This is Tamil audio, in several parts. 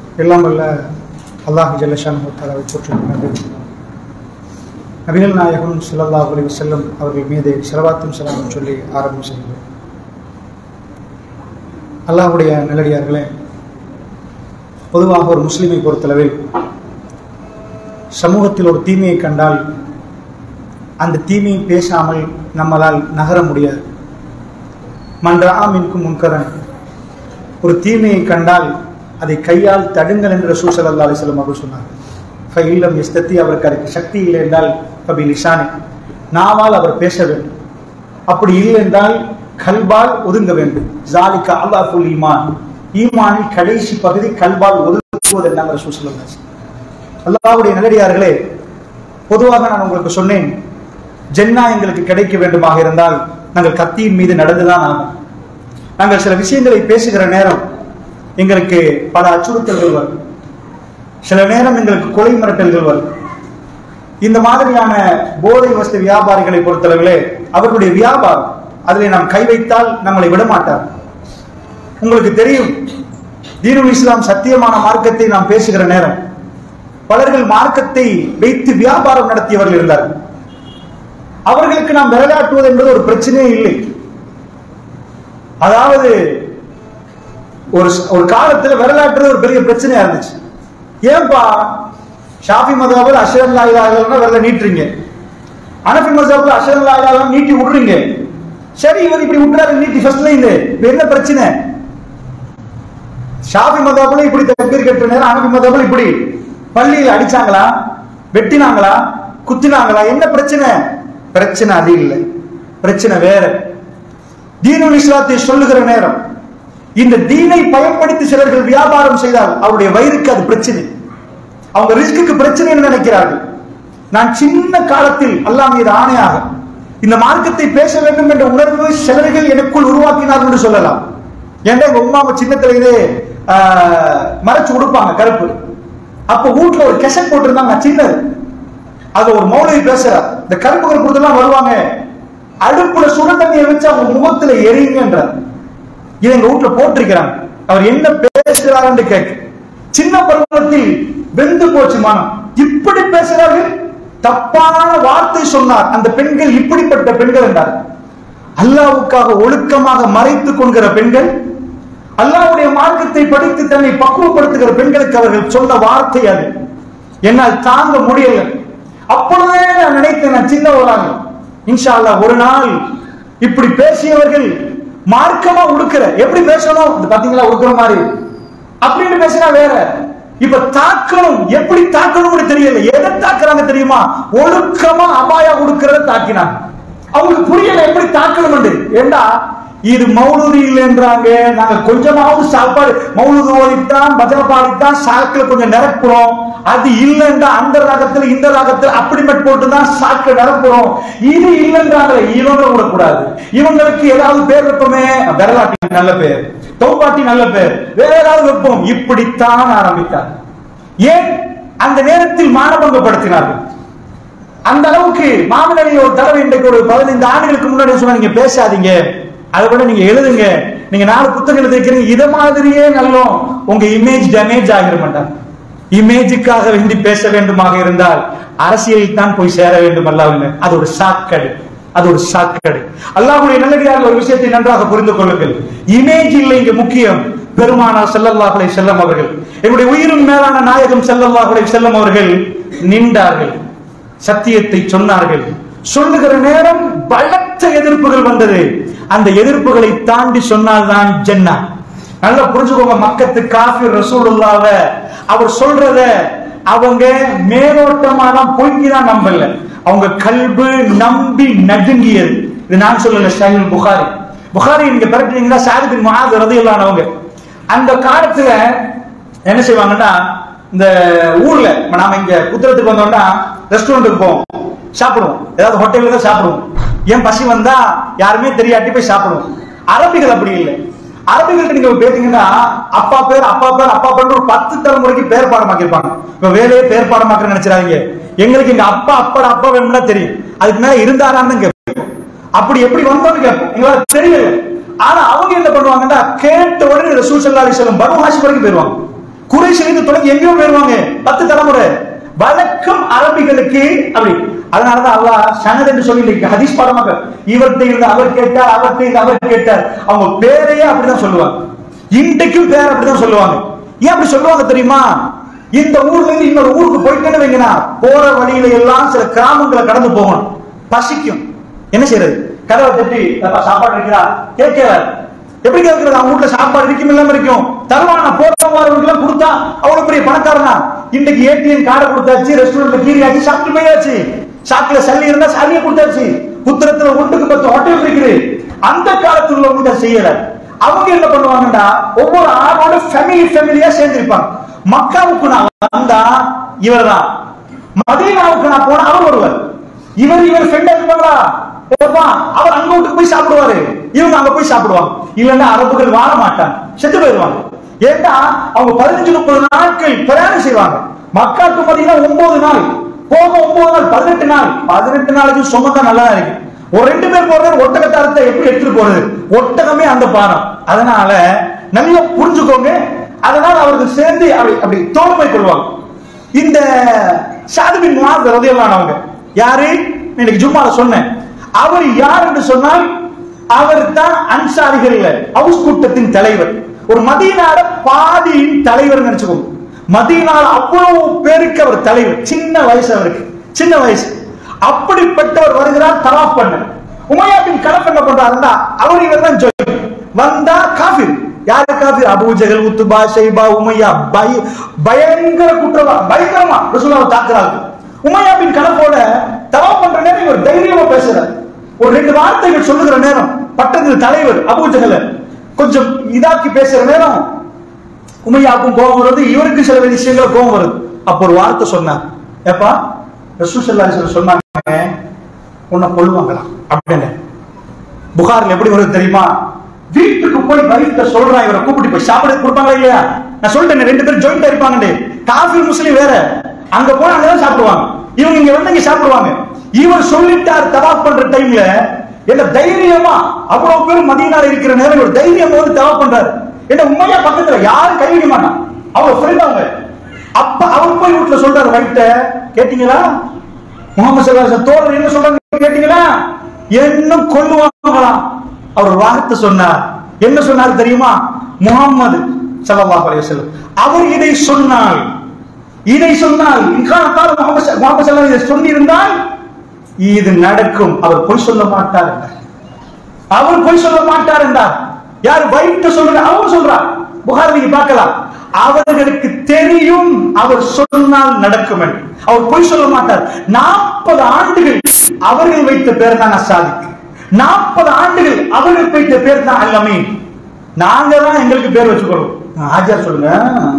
எல்லாம் வல்ல அல்லாஹ் ஜல்லஷான் தாலாவை போற்றி நபிகள் நாயகம் ஸல்லல்லாஹு அலைஹி வஸல்லம் அவர்கள் மீது ஸலவாத்தும் ஸலாமும் சொல்லி ஆரம்பம் செய்கிறோம் அல்லாஹ்வுடைய நல்லடியார்களே பொதுவாக ஒரு முஸ்லிமை பொறுத்தளவில் சமூகத்தில் ஒரு தீமையை கண்டால் அந்த தீமையை பேசாமல் நம்மளால் நகர முடியாது மன்றா மின்கும் முன்கரன் ஒரு தீமையை கண்டால் அதை கையால் தடுங்கள் என்று ரசூல் ஸல்லல்லாஹு அலைஹி வஸல்லம் அவர்கள் சொன்னார் ஃபைலம் எஸ்தத்தி அவருக்கு அதுக்கு சக்தி இல்லை என்றால் கபி லிசானி நாவால் அவர் பேச வேண்டும் அப்படி இல்லை என்றால் கல்பால் ஒதுங்க வேண்டும் ஜாலிகா அல்லாஹுல் ஈமான் ஈமானின் கடைசி பகுதி கல்பால் ஒதுங்குவது என்ன ரசூல் ஸல்லல்லாஹு அலைஹி வஸல்லம் அல்லாஹ்வுடைய நல்லடியார்களே பொதுவாக நான் உங்களுக்கு சொன்னேன் ஜென்னா எங்களுக்கு கிடைக்க வேண்டுமாக இருந்தால் நாங்கள் கத்தியின் மீது நடந்துதான் ஆகும் நாங்கள் சில விஷயங்களை பேசுகிற நேரம் எங்களுக்கு பல அச்சுறுத்தல்கள் வரும் சில நேரம் எங்களுக்கு கொலை மிரட்டல்கள் வரும் இந்த மாதிரியான போதை வஸ்து வியாபாரிகளை பொறுத்தளவிலே அவர்களுடைய வியாபாரம் அதில் நாம் கை வைத்தால் நம்மளை விடமாட்டார் உங்களுக்கு தெரியும் தீனுல் இஸ்லாம் சத்தியமான மார்க்கத்தை நாம் பேசுகிற நேரம் பலர்கள் மார்க்கத்தை வைத்து வியாபாரம் நடத்தியவர்கள் இருந்தார்கள் அவர்களுக்கு நாம் விளையாட்டுவது என்பது ஒரு பிரச்சனையே இல்லை அதாவது ஒரு ஒரு காலத்துல விரலாற்றுறது ஒரு பெரிய பிரச்சனையா இருந்துச்சு ஏன்பா ஷாஃபி மதாபில் அஷரன் லாயிலாகனா வெள்ள நீட்டுறீங்க அனஃபி மதாபில் அஷரன் லாயிலாக நீட்டி விடுறீங்க சரி இவர் இப்படி விட்டுறாரு நீட்டி ஃபர்ஸ்ட்ல இருந்து இப்ப என்ன பிரச்சனை ஷாஃபி மதாபில் இப்படி தப்பீர் கட்டுற நேரம் அனஃபி மதாபில் இப்படி பள்ளியில் அடிச்சாங்களா வெட்டினாங்களா குத்தினாங்களா என்ன பிரச்சனை பிரச்சனை அது இல்லை பிரச்சனை வேற தீனுல் இஸ்லாத்தை சொல்லுகிற நேரம் இந்த தீனை பயன்படுத்தி சிலர்கள் வியாபாரம் செய்தால் அவருடைய வயிறுக்கு அது பிரச்சனை அவங்க ரிஸ்க்கு பிரச்சனைன்னு நினைக்கிறார்கள் நான் சின்ன காலத்தில் அல்லாஹ் மீது ஆணையாக இந்த மார்க்கத்தை பேச வேண்டும் என்ற உணர்வு சிலர்கள் எனக்குள் உருவாக்கினார்கள் என்று சொல்லலாம் ஏன்னா எங்க உமாவை சின்னத்திலேயே மறைச்சு கொடுப்பாங்க கருப்பு அப்ப வீட்டுல ஒரு கெசட் போட்டிருந்தாங்க சின்னது அது ஒரு மௌலவி பேசுறார் இந்த கருப்புகள் கொடுத்தெல்லாம் வருவாங்க அடுப்புல சுட தண்ணியை வச்சு அவங்க முகத்துல எரியுங்கன்றார் இதை எங்க வீட்டுல போட்டிருக்கிறாங்க அவர் என்ன பேசுகிறார் கேட்க சின்ன பருவத்தில் வெந்து போச்சு மனம் இப்படி பேசுறார்கள் தப்பான வார்த்தை சொன்னார் அந்த பெண்கள் இப்படிப்பட்ட பெண்கள் என்றார் அல்லாவுக்காக ஒழுக்கமாக மறைத்துக் கொள்கிற பெண்கள் அல்லாவுடைய மார்க்கத்தை படித்து தன்னை பக்குவப்படுத்துகிற பெண்களுக்கு அவர்கள் சொன்ன வார்த்தை அது என்னால் தாங்க முடியல அப்பொழுதே நான் நினைத்தேன் நான் சின்னவராக இன்ஷா அல்லா ஒரு நாள் இப்படி பேசியவர்கள் மார்க்கமா உடுக்கிற எப்படி பேசணும் இது பாத்தீங்களா உடுக்கிற மாதிரி அப்படின்னு பேசினா வேற இப்ப தாக்கணும் எப்படி தாக்கணும்னு தெரியல எதை தாக்குறாங்க தெரியுமா ஒழுக்கமா அபாயா உடுக்கிறத தாக்கினாங்க அவங்களுக்கு புரியல எப்படி தாக்கணும் ஏண்டா இது மௌலூதி இல்லைன்றாங்க நாங்க கொஞ்சமாவது சாப்பாடு மௌலூது ஓதித்தான் பஜனை பாடித்தான் சாக்கில் கொஞ்சம் நிரப்புறோம் அது இல்லைன்றா அந்த ராகத்துல இந்த ராகத்துல அப்படி மட்டும் போட்டுதான் சாக்கு நிரப்புறோம் இது இல்லைன்றாங்களே இவங்க விடக்கூடாது இவங்களுக்கு ஏதாவது பேர் வைப்போமே விரலாட்டி நல்ல பேர் தௌபாட்டி நல்ல பேர் வேற ஏதாவது வைப்போம் இப்படித்தான் ஆரம்பித்தார் ஏன் அந்த நேரத்தில் மானபங்கப்படுத்தினார்கள் அந்த அளவுக்கு மாமனடி ஒரு தடவை இன்றைக்கு ஒரு பதினைந்து ஆண்டுகளுக்கு முன்னாடி சொன்னா நீங்க பேசாதீங்க அதை விட நீங்க எழுதுங்க நீங்க நாலு புத்தகம் எழுதிக்கிறீங்க இதை மாதிரியே நல்லோம் உங்க இமேஜ் டேமேஜ் ஆகிட மாட்டாங்க இமேஜுக்காக வேண்டி பேச வேண்டுமாக இருந்தால் அரசியலில் தான் போய் சேர வேண்டும் அல்லாஹ் அது ஒரு சாக்கடை அது ஒரு சாக்கடை அல்லாஹுடைய நல்லடியாக ஒரு விஷயத்தை நன்றாக புரிந்து கொள்ளுங்கள் இமேஜ் இல்லை இங்க முக்கியம் பெருமானார் செல்லல்லாஹுலை செல்லம் அவர்கள் என்னுடைய உயிரும் மேலான நாயகம் செல்லல்லாஹுலை செல்லம் அவர்கள் நின்றார்கள் சத்தியத்தை சொன்னார்கள் சொல்லுகிற நேரம் பலத்த எதிர்ப்புகள் வந்தது அந்த எதிர்ப்புகளை தாண்டி சொன்னால்தான் ஜென்னா நல்லா புரிஞ்சுக்கோங்க மக்கத்து காஃபி ரசூலுல்லாவ அவர் சொல்றத அவங்க மேலோட்டமா தான் பொய்தான் நம்பல அவங்க கல்பு நம்பி நடுங்கியது இது நான் சொல்லல ஷாஹில் புகாரி புகாரி நீங்க பிறப்பிட்டீங்கன்னா சாதிபின் மகாது ரதையில்லானவங்க அந்த காலத்துல என்ன செய்வாங்கன்னா இந்த ஊர்ல நாம இங்க புத்திரத்துக்கு வந்தோம்னா ரெஸ்டாரண்ட்டுக்கு போவோம் சாப்பிடுவோம் ஏதாவது ஹோட்டல்ல தான் சாப்பிடுவோம் ஏன் பசி வந்தா யாருமே தெரியாட்டி போய் சாப்பிடுவோம் அரபிகள் அப்படி இல்லை அரபிகள்கிட்ட நீங்க பேத்தீங்கன்னா அப்பா பேர் அப்பா பேர் அப்பா பேர் ஒரு பத்து தலைமுறைக்கு பேர் பாடமாக்கிருப்பாங்க இப்ப வேலையே பேர் பாடமாக்க நினைச்சிடாதீங்க எங்களுக்கு இங்க அப்பா அப்பா அப்பா வேணும்னா தெரியும் அதுக்கு மேல இருந்தாரான்னு கேட்போம் அப்படி எப்படி வந்தோம்னு கேட்போம் எங்களால தெரியல ஆனா அவங்க என்ன பண்ணுவாங்கன்னா கேட்ட உடனே ரசூல் சல்லா அலிஸ்லாம் பனு ஹாஷிம் வரைக்கும் போயிருவாங்க குறைசிலிருந்து தொடங்கி எங்கேயோ போயிருவாங்க பத்து தலைமுறை வழக்கம் அரபிகளுக்கு அப்படி அதனாலதான் அல்லாஹ் சனத் என்று சொல்லி இன்னைக்கு ஹதீஸ் பாடமாக இவர்கிட்ட இருந்து அவர் கேட்டார் அவர்கிட்ட இருந்து அவர் கேட்டார் அவங்க பேரையே அப்படிதான் சொல்லுவாங்க இன்றைக்கும் பேர் அப்படிதான் சொல்லுவாங்க ஏன் அப்படி சொல்லுவாங்க தெரியுமா இந்த ஊர்ல இருந்து இன்னொரு ஊருக்கு போயிட்டேன்னு வைங்கண்ணா போற வழியில எல்லாம் சில கிராமங்களை கடந்து போகணும் பசிக்கும் என்ன செய்யறது கதவை தட்டி "ஏப்பா, சாப்பாடு இருக்கிறா கேட்கல எப்படி கேட்கறது அவங்க வீட்டுல சாப்பாடு இருக்கும் இல்லாம இருக்கும் தருவானா போறவங்களுக்கு கொடுத்தா அவ்வளவு பெரிய பணக்காரனா இன்னைக்கு ஏடிஎம் கார்டு கொடுத்தாச்சு ரெஸ்டாரண்ட்ல கீரியாச்சு சாப்பிட்டு போயாச்சு சாக்குல சல்லி இருந்தா சல்லியை கொடுத்தாச்சு புத்திரத்துல ஒன்றுக்கு பத்து ஹோட்டல் இருக்குது அந்த காலத்துல உள்ளவங்க இதை செய்யல அவங்க என்ன பண்ணுவாங்கன்னா ஒவ்வொரு ஆளோட ஃபேமிலி ஃபேமிலியா சேர்ந்திருப்பாங்க மக்காவுக்கு நான் வந்தா இவர்தான் மதீனாவுக்கு நான் போனா அவர் வருவார் இவர் இவர் ஃப்ரெண்டா இருப்பாங்களா ஏப்பா, அவர் அங்க வீட்டுக்கு போய் சாப்பிடுவாரு இவங்க அங்க போய் சாப்பிடுவாங்க இல்லன்னா அரபுகள் வாழ மாட்டாங்க செத்து போயிருவாங்க ஏன்னா அவங்க பதினஞ்சு முப்பது நாட்கள் பிரயாணம் செய்வாங்க மக்காவுக்கு பாத்தீங்கன்னா ஒன்பது நாள் போக ஒன்பது நாள் பதினெட்டு நாள் பதினெட்டு நாளைக்கு சுமந்தா நல்லா இருக்கு ஒரு ரெண்டு பேர் போறது ஒட்டகத்தை அறுத்த எப்படி எடுத்துட்டு போறது ஒட்டகமே அந்த பாரம் அதனால நல்லா புரிஞ்சுக்கோங்க அதனால அவர்கள் சேர்ந்து அப்படி அப்படி தோல்மை கொள்வாங்க இந்த சாதுபின் முகாத் ரதியல்லானவங்க யாரு இன்னைக்கு ஜும்மால சொன்னேன் அவர் யார் என்று சொன்னால் அவர் தான் அன்சாரிகள் ஹவுஸ் கூட்டத்தின் தலைவர் ஒரு மதீனால பாதியின் தலைவர் நினைச்சுக்கோங்க மதீனால அவ்வளவு பேருக்கு அவர் தலைவர் சின்ன வயசு அவருக்கு சின்ன வயசு அப்படிப்பட்டவர் வருகிறார் தவாப் பண்ண உமையாட்டின் கலப்பு என்ன பண்றாருன்னா அவர் இவர் தான் ஜோய் வந்தா காஃபிர் யாரு காஃபிர் Abu Jahl Utbah Shaybah Umayyah பய பயங்கர குற்றவா பயங்கரமா ரசூலாவை தாக்குறாங்க உமையா பின் கலப்போட தவா பண்ற நேரம் இவர் தைரியமா பேசுறார் ஒரு ரெண்டு வார்த்தைகள் சொல்லுகிற நேரம் பட்டத்தில் தலைவர் அபூ ஜஹல் கொஞ்சம் இதாக்கி பேசுற நேரம் உமையாவுக்கும் கோபம் வருது இவருக்கு சில விஷயங்கள் கோபம் வருது அப்ப ஒரு வார்த்தை சொன்னார் ஏப்பா ரசூல் ஸல்லல்லாஹு அலைஹி வஸல்லம் சொன்னாங்க உன்னை கொள்ளுவாங்களாம் அப்படின்னு புகார்ல எப்படி வருது தெரியுமா வீட்டுக்கு போய் வைஃப்ட சொல்றான் இவரை கூப்பிட்டு போய் சாப்பிட கொடுப்பாங்களா இல்லையா நான் சொல்லிட்டேன் ரெண்டு பேரும் ஜாயிண்டா இருப்பாங்க காஃபி முஸ்லீம் வேற அங்க போனா அங்கதான் சாப்பிடுவாங்க இவங்க இங்க வந்து இங்க சாப்பிடுவாங்க இவர் சொல்லிட்டார் தவாப் பண்ற டைம்ல என்ன தைரியமா அவ்வளவு பேர் மதியனால இருக்கிற நேரம் இவர் தைரியமா வந்து தவாப் பண்றாரு என்ன உண்மையா பக்கத்துல யாரும் கைவிட மாட்டான் அவங்க ஃப்ரெண்ட் அவங்க அப்ப அவர் போய் வீட்டுல சொல்றாரு வைஃப்ட கேட்டீங்களா முகமது சல்லாஹ் தோழர் என்ன சொல்றாங்க கேட்டீங்களா என்ன கொல்லுவாங்களாம் அவர் ஒரு வார்த்தை சொன்னார் என்ன சொன்னார் தெரியுமா முகம்மது ஸல்லல்லாஹு அலைஹி வஸல்லம் அவர் இதை சொன்னால் இதை சொன்னால் இன்கானத்தால் முகமது ச- முகமது ஸல்லல்லாஹு இதை சொல்லியிருந்தால் இது நடக்கும் அவர் பொய் சொல்ல மாட்டார் என்றார் அவர் பொய் சொல்ல மாட்டார் என்றார் யார் வைத்து சொல்ற அவர் சொல்றார் புகார் நீங்க பார்க்கலாம் அவர்களுக்கு தெரியும் அவர் சொன்னால் நடக்கும் என்று அவர் பொய் சொல்ல மாட்டார் நாற்பது ஆண்டுகள் அவர்கள் வைத்த பேர் தான் அசாதிக் நாற்பது ஆண்டுகள் அவர்கள் வைத்த பேர் தான் அல்லமீன் நாங்க தான் எங்களுக்கு பேர் வச்சுக்கிறோம் ஆஜார் சொல்லுங்க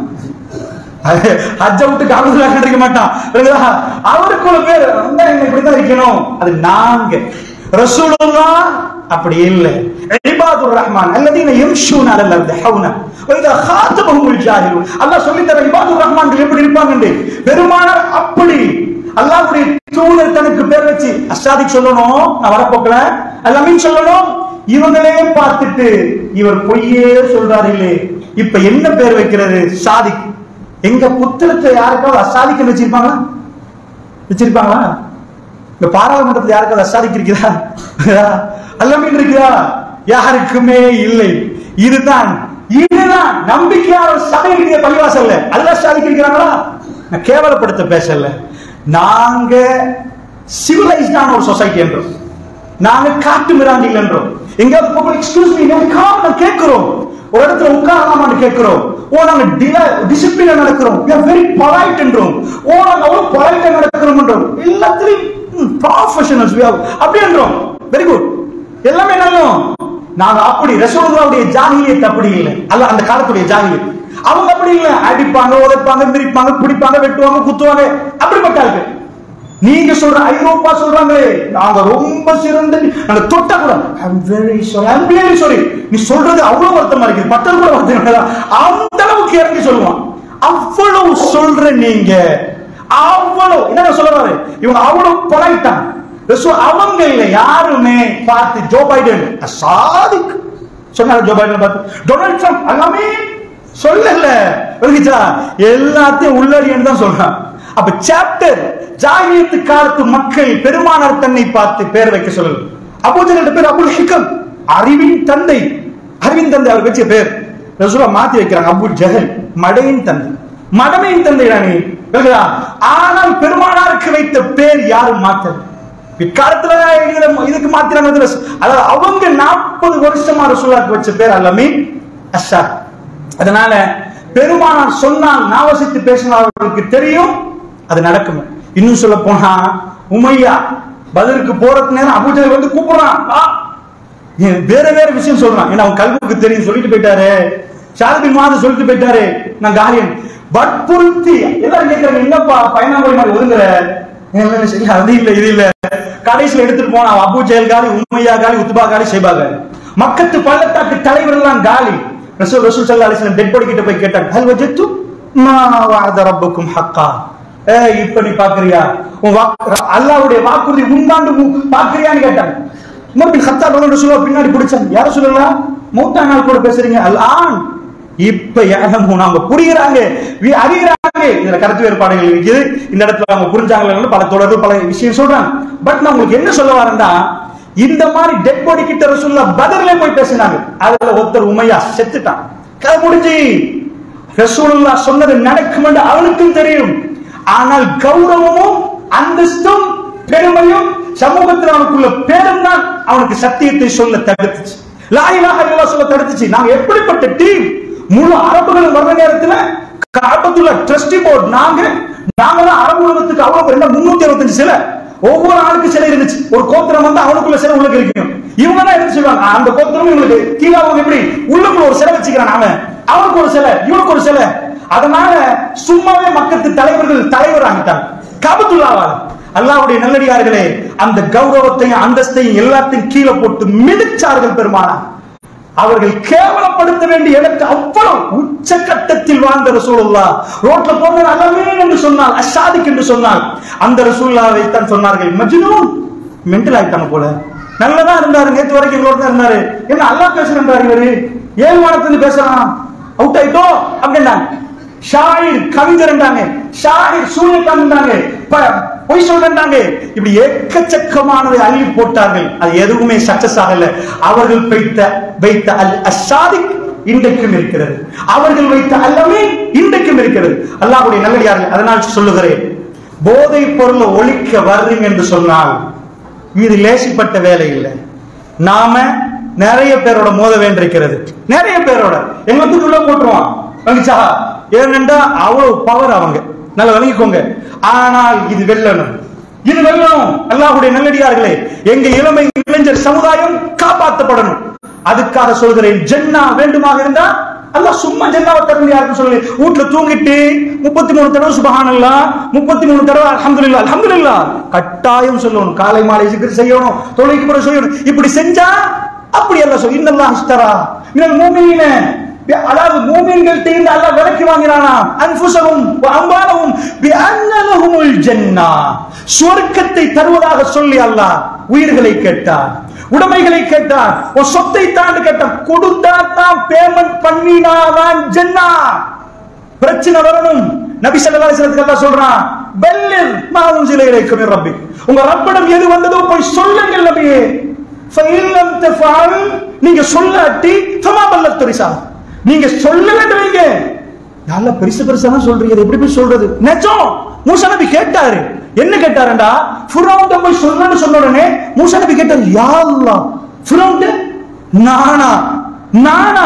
ஹஜ்ஜ விட்டு காபத்துல கண்டிருக்க மாட்டான் புரியுதா? அவருக்கு ஒரு பேர் வந்தா எங்க இப்படித்தான் இருக்கணும் அது நாங்க ரசூலுல்லா அப்படி இல்லை இபாதுர் ரஹ்மான் அல்லதீன யம்ஷூன அலல் அர்தி ஹவுனா வைதா ஹாத்தபஹுல் ஜாஹிலூன் அல்லாஹ் சொல்லி தர இபாதுர் ரஹ்மான்கள் எப்படி இருப்பாங்க பெருமானார் அப்படி அல்லாஹ்வுடைய தூதர் தனக்கு பேர் வச்சு அஸ்ஸாதிக் சொல்லணும் நான் வரப்போக்கல அல்லாமீன் சொல்லணும் இவங்களே பார்த்துட்டு இவர் பொய்யே சொல்றாரு இல்லே இப்ப என்ன பேர் வைக்கிறது சாதிக் எங்க புத்தகத்தை யாருக்காவது அசாதிக்க வச்சிருப்பாங்களா வச்சிருப்பாங்களா இந்த பாராளுமன்றத்தில் யாருக்காவது அசாதிக்கு இருக்கிறா அல்லமீன் இருக்கிறா யாருக்குமே இல்லை இதுதான் இதுதான் நம்பிக்கையான சபை இருக்கிற பள்ளிவாசல்ல அல்ல சாதிக்கு இருக்கிறாங்களா நான் கேவலப்படுத்த பேசல நாங்க சிவிலைஸ்டான ஒரு சொசைட்டி என்றோம் நாங்க காட்டு மிராண்டில் என்றோம் எங்கேயாவது போக எக்ஸ்கியூஸ் மீ நான் கேட்கிறோம் ஒரு இடத்துல உட்காரலாமான்னு கேட்கிறோம் ஓ நாங்க டிசிப்ளினா நடக்கிறோம் we are very polite என்றோம் ஓ நாங்க அவ்வளவு பொலைட்டா நடக்கிறோம் என்றோம் எல்லாத்திலையும் ப்ரொஃபஷனல்ஸ் அப்படி என்றோம் வெரி குட் எல்லாமே நல்லோம் நாங்க அப்படி ரசூலுல்லாவுடைய ஜாகிலியத் அப்படி இல்லை அல்ல அந்த காலத்துடைய ஜாகிலியத் அவங்க அப்படி இல்லை அடிப்பாங்க உதைப்பாங்க மிரிப்பாங்க பிடிப்பாங்க வெட்டுவாங்க குத்துவாங்க அப்படிப்பட்ட ஆளுக்கு நீங்க சொல்ற ஐரோப்பா சொல்றாங்களே நாங்க ரொம்ப சிறந்த நாங்க தொட்ட கூட I'm very sorry I'm very sorry நீ சொல்றது அவ்வளவு வருத்தமா இருக்கு பட்டல் கூட வருத்தம் இல்ல. அந்த அளவுக்கு இறங்கி சொல்லுவான் அவ்வளவு சொல்ற நீங்க அவ்வளவு என்ன சொல்ல வர இவங்க அவ்வளவு பொலைட்டான் அவங்க இல்ல யாருமே பார்த்து ஜோ பைடன் சாதிக் சொன்னாங்க ஜோ பைடன் பார்த்து டொனால்ட் ட்ரம்ப் எல்லாமே சொல்லல விளங்குச்சா எல்லாத்தையும் உள்ளடியன்னு தான் சொல்றான் அப்ப சாப்டர் ஜாகியத்து காலத்து மக்கள் பெருமானார் தன்னை பார்த்து பேர் வைக்க சொல்லல அபூஜல் பேர் அபுல் ஹிகம் அறிவின் தந்தை அறிவின் தந்தை அவர் வச்ச பேர் ரசூலா மாத்தி வைக்கிறாங்க அபு ஜஹல் மடையின் தந்தை மடமையின் தந்தை தானே விளங்குதா? ஆனால் பெருமானாருக்கு வைத்த பேர் யாரும் மாத்தல பிற்காலத்துல இதுல- இதுக்கு மாத்திராங்க இதுல சு- அதாவது அவங்க நாற்பது வருஷமா ரசூலாக்கு வச்ச பேர் அல்லமே அஷா அதனால பெருமானார் சொன்னால் நாவசித்து பேசினால் அவர்களுக்கு தெரியும் அது நடக்கும் இன்னும் சொல்ல போனா உமையா பதிலுக்கு போறதுக்கு நேரம் அபூஜல் வந்து கூப்பிடுறான் வா. ஏன் வேற வேற விஷயம் சொல்றான் ஏன்னா அவன் கல்விக்கு தெரியும் சொல்லிட்டு போயிட்டாரு ஷாரதி மாதம் சொல்லிட்டு போயிட்டாரு நான் காலியன் வற்புறுத்தி எல்லாரும் கேட்கறாங்க என்னப்பா பயணாமொழி மாதிரி ஒதுங்குற இல்ல, இல்ல, சரி, அது இல்ல இது இல்ல கடைசியில எடுத்துட்டு போனா அபு ஜெயல் காலி உண்மையா காலி உத்துபா காலி ஷேபா காலி மக்கத்து பள்ளத்தாக்கு தலைவர் எல்லாம் காலி ரசூல் ரசூல் சல்லா அலிஸ்லாம் டெட் பாடி கிட்ட போய் கேட்டாங்க ஹல் வஜத்து மா வஅத ரப்புக்கும் ஹக்கா ஏய் இப்ப நீ பாக்குறியா உன் வாக்கு- அல்லாஹ்வுடைய வாக்குறுதி உண்டாண்டு உ- பாக்குறியான்னு கேட்டாங்க உமர் பின் கத்தாப் ரலியல்லாஹு சொல்லுவா பின்னாடி பிடிச்சாங்க யார சொல்லலாம் மௌத்தா நாள் கூட பேசுறீங்க அல் ஆன் இப்ப யாரும் அவங்க புரியுறாங்க வி- அறியுறாங்க இதுல கருத்து வேறுபாடுகள் இருக்குது இந்த இடத்துல அவங்க புரிஞ்சாங்களா பல தொடர்பு பல விஷயம் சொல்றாங்க பட் நான் உங்களுக்கு என்ன சொல்ல வரேன்னா இந்த மாதிரி டெட் பாடி கிட்ட ரசூல்லா பதர்ல போய் பேசினாங்க அதுல ஒருத்தர் உமையா செத்துட்டான் கதை முடிஞ்சு ரசூலுல்லா சொன்னது நடக்கும் என்று அவனுக்கும் தெரியும் ஆனால் கௌரவமும் அந்தஸ்தும் பெருமையும் சமூகத்தில் அவனுக்குள்ள பேரும் தான் அவனுக்கு சத்தியத்தை சொல்ல தடுத்துச்சு லாயிலாக இல்லா சொல்ல தடுத்துச்சு நாங்க எப்படிப்பட்ட டீம் முழு அரபுகள் வர்ற நேரத்துல காபத்துல ட்ரஸ்டி போர்ட் நாங்க நாங்க தான் அரபு உலகத்துக்கு அவ்வளவு ரெண்டா முன்னூத்தி அறுபத்தஞ்சு சிலை ஒவ்வொரு ஆளுக்கு சிலை இருந்துச்சு ஒரு கோத்திரம் வந்து அவனுக்குள்ள சிலை உள்ள இருக்கும் இவங்க தான் எடுத்து சொல்லுவாங்க அந்த கோத்திரம் இவங்களுக்கு கீழே அவங்க எப்படி உள்ளுக்குள்ள ஒரு சிலை வச்சுக்கிறான் அவன் அவனுக்கு ஒரு சிலை இவனுக்கு ஒரு சிலை அதனால சும்மாவே மக்கத்து தலைவர்கள் தலைவர் ஆகிட்டாங்க காபத்துல்லாவால் அல்லாஹ்வுடைய நல்லடியார்களே அந்த கௌரவத்தையும் அந்தஸ்தையும் எல்லாத்தையும் கீழே போட்டு மிதிச்சார்கள் பெருமானா அவர்கள் கேவலப்படுத்த வேண்டிய இடத்து அவ்வளவு உச்சகட்டத்தில் வாழ்ந்த ரசூலுல்லா ரோட்ல போன அல்லவே என்று சொன்னால் அஷாதிக் என்று சொன்னால் அந்த ரசூல்லாவை தான் சொன்னார்கள் மஜ்னூன் மென்டல் ஆயிட்டாங்க போல நல்லதா இருந்தாரு நேத்து வரைக்கும் எங்களோட தான் இருந்தாரு என்ன அல்லாஹ் பேசுறாரு இவரு ஏழு வாரத்துல பேசலாம் அவுட் ஆயிட்டோ அப்படின்னாங்க ஷாயிர் கவிஞர்ன்றாங்க ஷாயிர் சூரியகாந்தாங்க பொய் சொல்றாங்க இப்படி எக்கச்சக்கமானதை அள்ளி போட்டார்கள் அது எதுவுமே சக்சஸ் ஆகல அவர்கள் வைத்த வைத்த அல் அஷாதிக் இன்றைக்கும் இருக்கிறது அவர்கள் வைத்த அல்லமே இன்றைக்கும் இருக்கிறது அல்லாஹ்வுடைய நல்லடியார்கள் அதனால் சொல்லுகிறேன் போதை பொருளை ஒழிக்க வர்றீங்க என்று சொன்னால் இது லேசிப்பட்ட வேலை இல்லை நாம நிறைய பேரோட மோத வேண்டியிருக்கிறது நிறைய பேரோட எங்க வந்து உள்ள போட்டுருவான் வந்துச்சா ஏனென்றா அவ்வளவு பவர் அவங்க நல்லா விளங்கிக்கோங்க ஆனால் இது வெல்லணும் இது வெல்லணும் அல்லாஹ்வுடைய நல்லடியார்களே எங்க இளமை இளைஞர் சமுதாயம் காப்பாற்றப்படணும் அதுக்காக சொல்கிறேன் ஜென்னா வேண்டுமாக இருந்தா அல்லாஹ் சும்மா ஜென்னாவை தர யாருக்கும் சொல்லு வீட்டுல தூங்கிட்டு முப்பத்தி மூணு தடவை சுபஹானல்லா முப்பத்தி மூணு தடவை அல்ஹம்துலில்லாஹ் அல்ஹம்துலில்லாஹ் கட்டாயம் சொல்லணும் காலை மாலை சிக்கர் செய்யணும் தொழுகைக்கு கூட செய்யணும் இப்படி செஞ்சா அப்படி அல்லாஹ் சொல்லு இன்னல்லாஹ் இஸ்தரா மினல் மூமினீன அதாவது மூமின்கள் இருந்து அல்லாஹ் விலக்கி வாங்கினானா அன்ஃபுஸஹும் வ அம்வாலஹும் பிஅன்ன லஹுமுல் ஜன்னah சொர்க்கத்தை தருவதாக சொல்லி அல்லாஹ் உயிர்களை கேட்டார் உடைமைகளை கேட்டார் ஒரு சொத்தை தாண்டு கேட்டான் கொடுத்தா தான் பேமெண்ட் பண்ணினாதான் ஜன்னா பிரச்சனை வரணும் நபி ஸல்லல்லாஹு அலைஹி வஸல்லம் அல்லாஹ் சொல்றான் பல்லிர் மா உன்சில இலைக்கும் மின் ரப்பி உங்க ரப்பிடம் எது வந்ததோ போய் சொல்லுங்கள் நபியே ஃபஇல்லம் தஃஅல் நீங்க சொல்லாட்டி ஃபமா பல்லத் ரிசாலா நீங்க சொல்ல வேண்டுவீங்க நல்ல பெருசு பெருசா தான் சொல்றீங்க இது எப்படி போய் சொல்றது நிஜம் மூசா நபி கேட்டாரு என்ன கேட்டாருண்டா ஃபிரௌன் போய் சொல்லணும்னு சொன்ன உடனே மூசா நபி கேட்டாரு யா அல்லாஹ் ஃபிரௌன் நானா நானா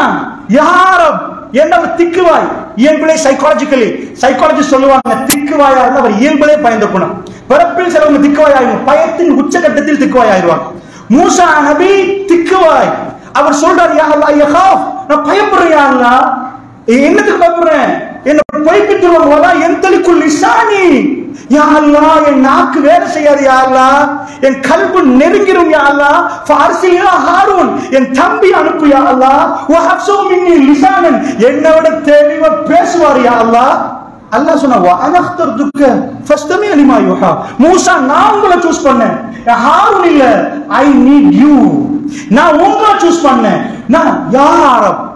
யாரம் என்ன திக்குவாய் இயல்பிலே சைக்காலஜிக்கலி சைக்காலஜி சொல்லுவாங்க திக்குவாயா இருந்தா அவர் இயல்பிலே பயந்த குணம் பிறப்பில் சிலவங்க திக்குவாய் ஆயிடும் பயத்தின் உச்சகட்டத்தில் திக்குவாய் ஆயிடுவாங்க மூசா நபி திக்குவாய் அவர் சொல்றாரு யா அல்லாஹ் யகாஃப் நான் பயப்படுறேன் யா அல்லாஹ் என்னத்துக்கு பயப்படுறேன் என்ன பொய்ப்பித்துருவாங்க வலா என் தலிக்குள் லிசானி யா அல்லாஹ் என் நாக்கு வேலை செய்யாது யா அல்லாஹ் என் கல்பு நெருங்கிரும் யா அல்லாஹ் ஃபார்சில் யா ஹாரூன் என் தம்பி அனுப்பு யா அல்லாஹ் வ ஹப்சு மின்னி லிசானன் என்னை விட தெளிவா பேசுவார் யா அல்லாஹ் அல்லாஹ் சொன்னா வ அனக்தர்துக்க ஃபஸ்தமி லிமா யுஹா மூசா நான் உங்களை சூஸ் பண்ணேன் ஹாரூன் இல்ல ஐ நீட் யூ நான் உங்களை சூஸ் பண்ணேன் நான் யார்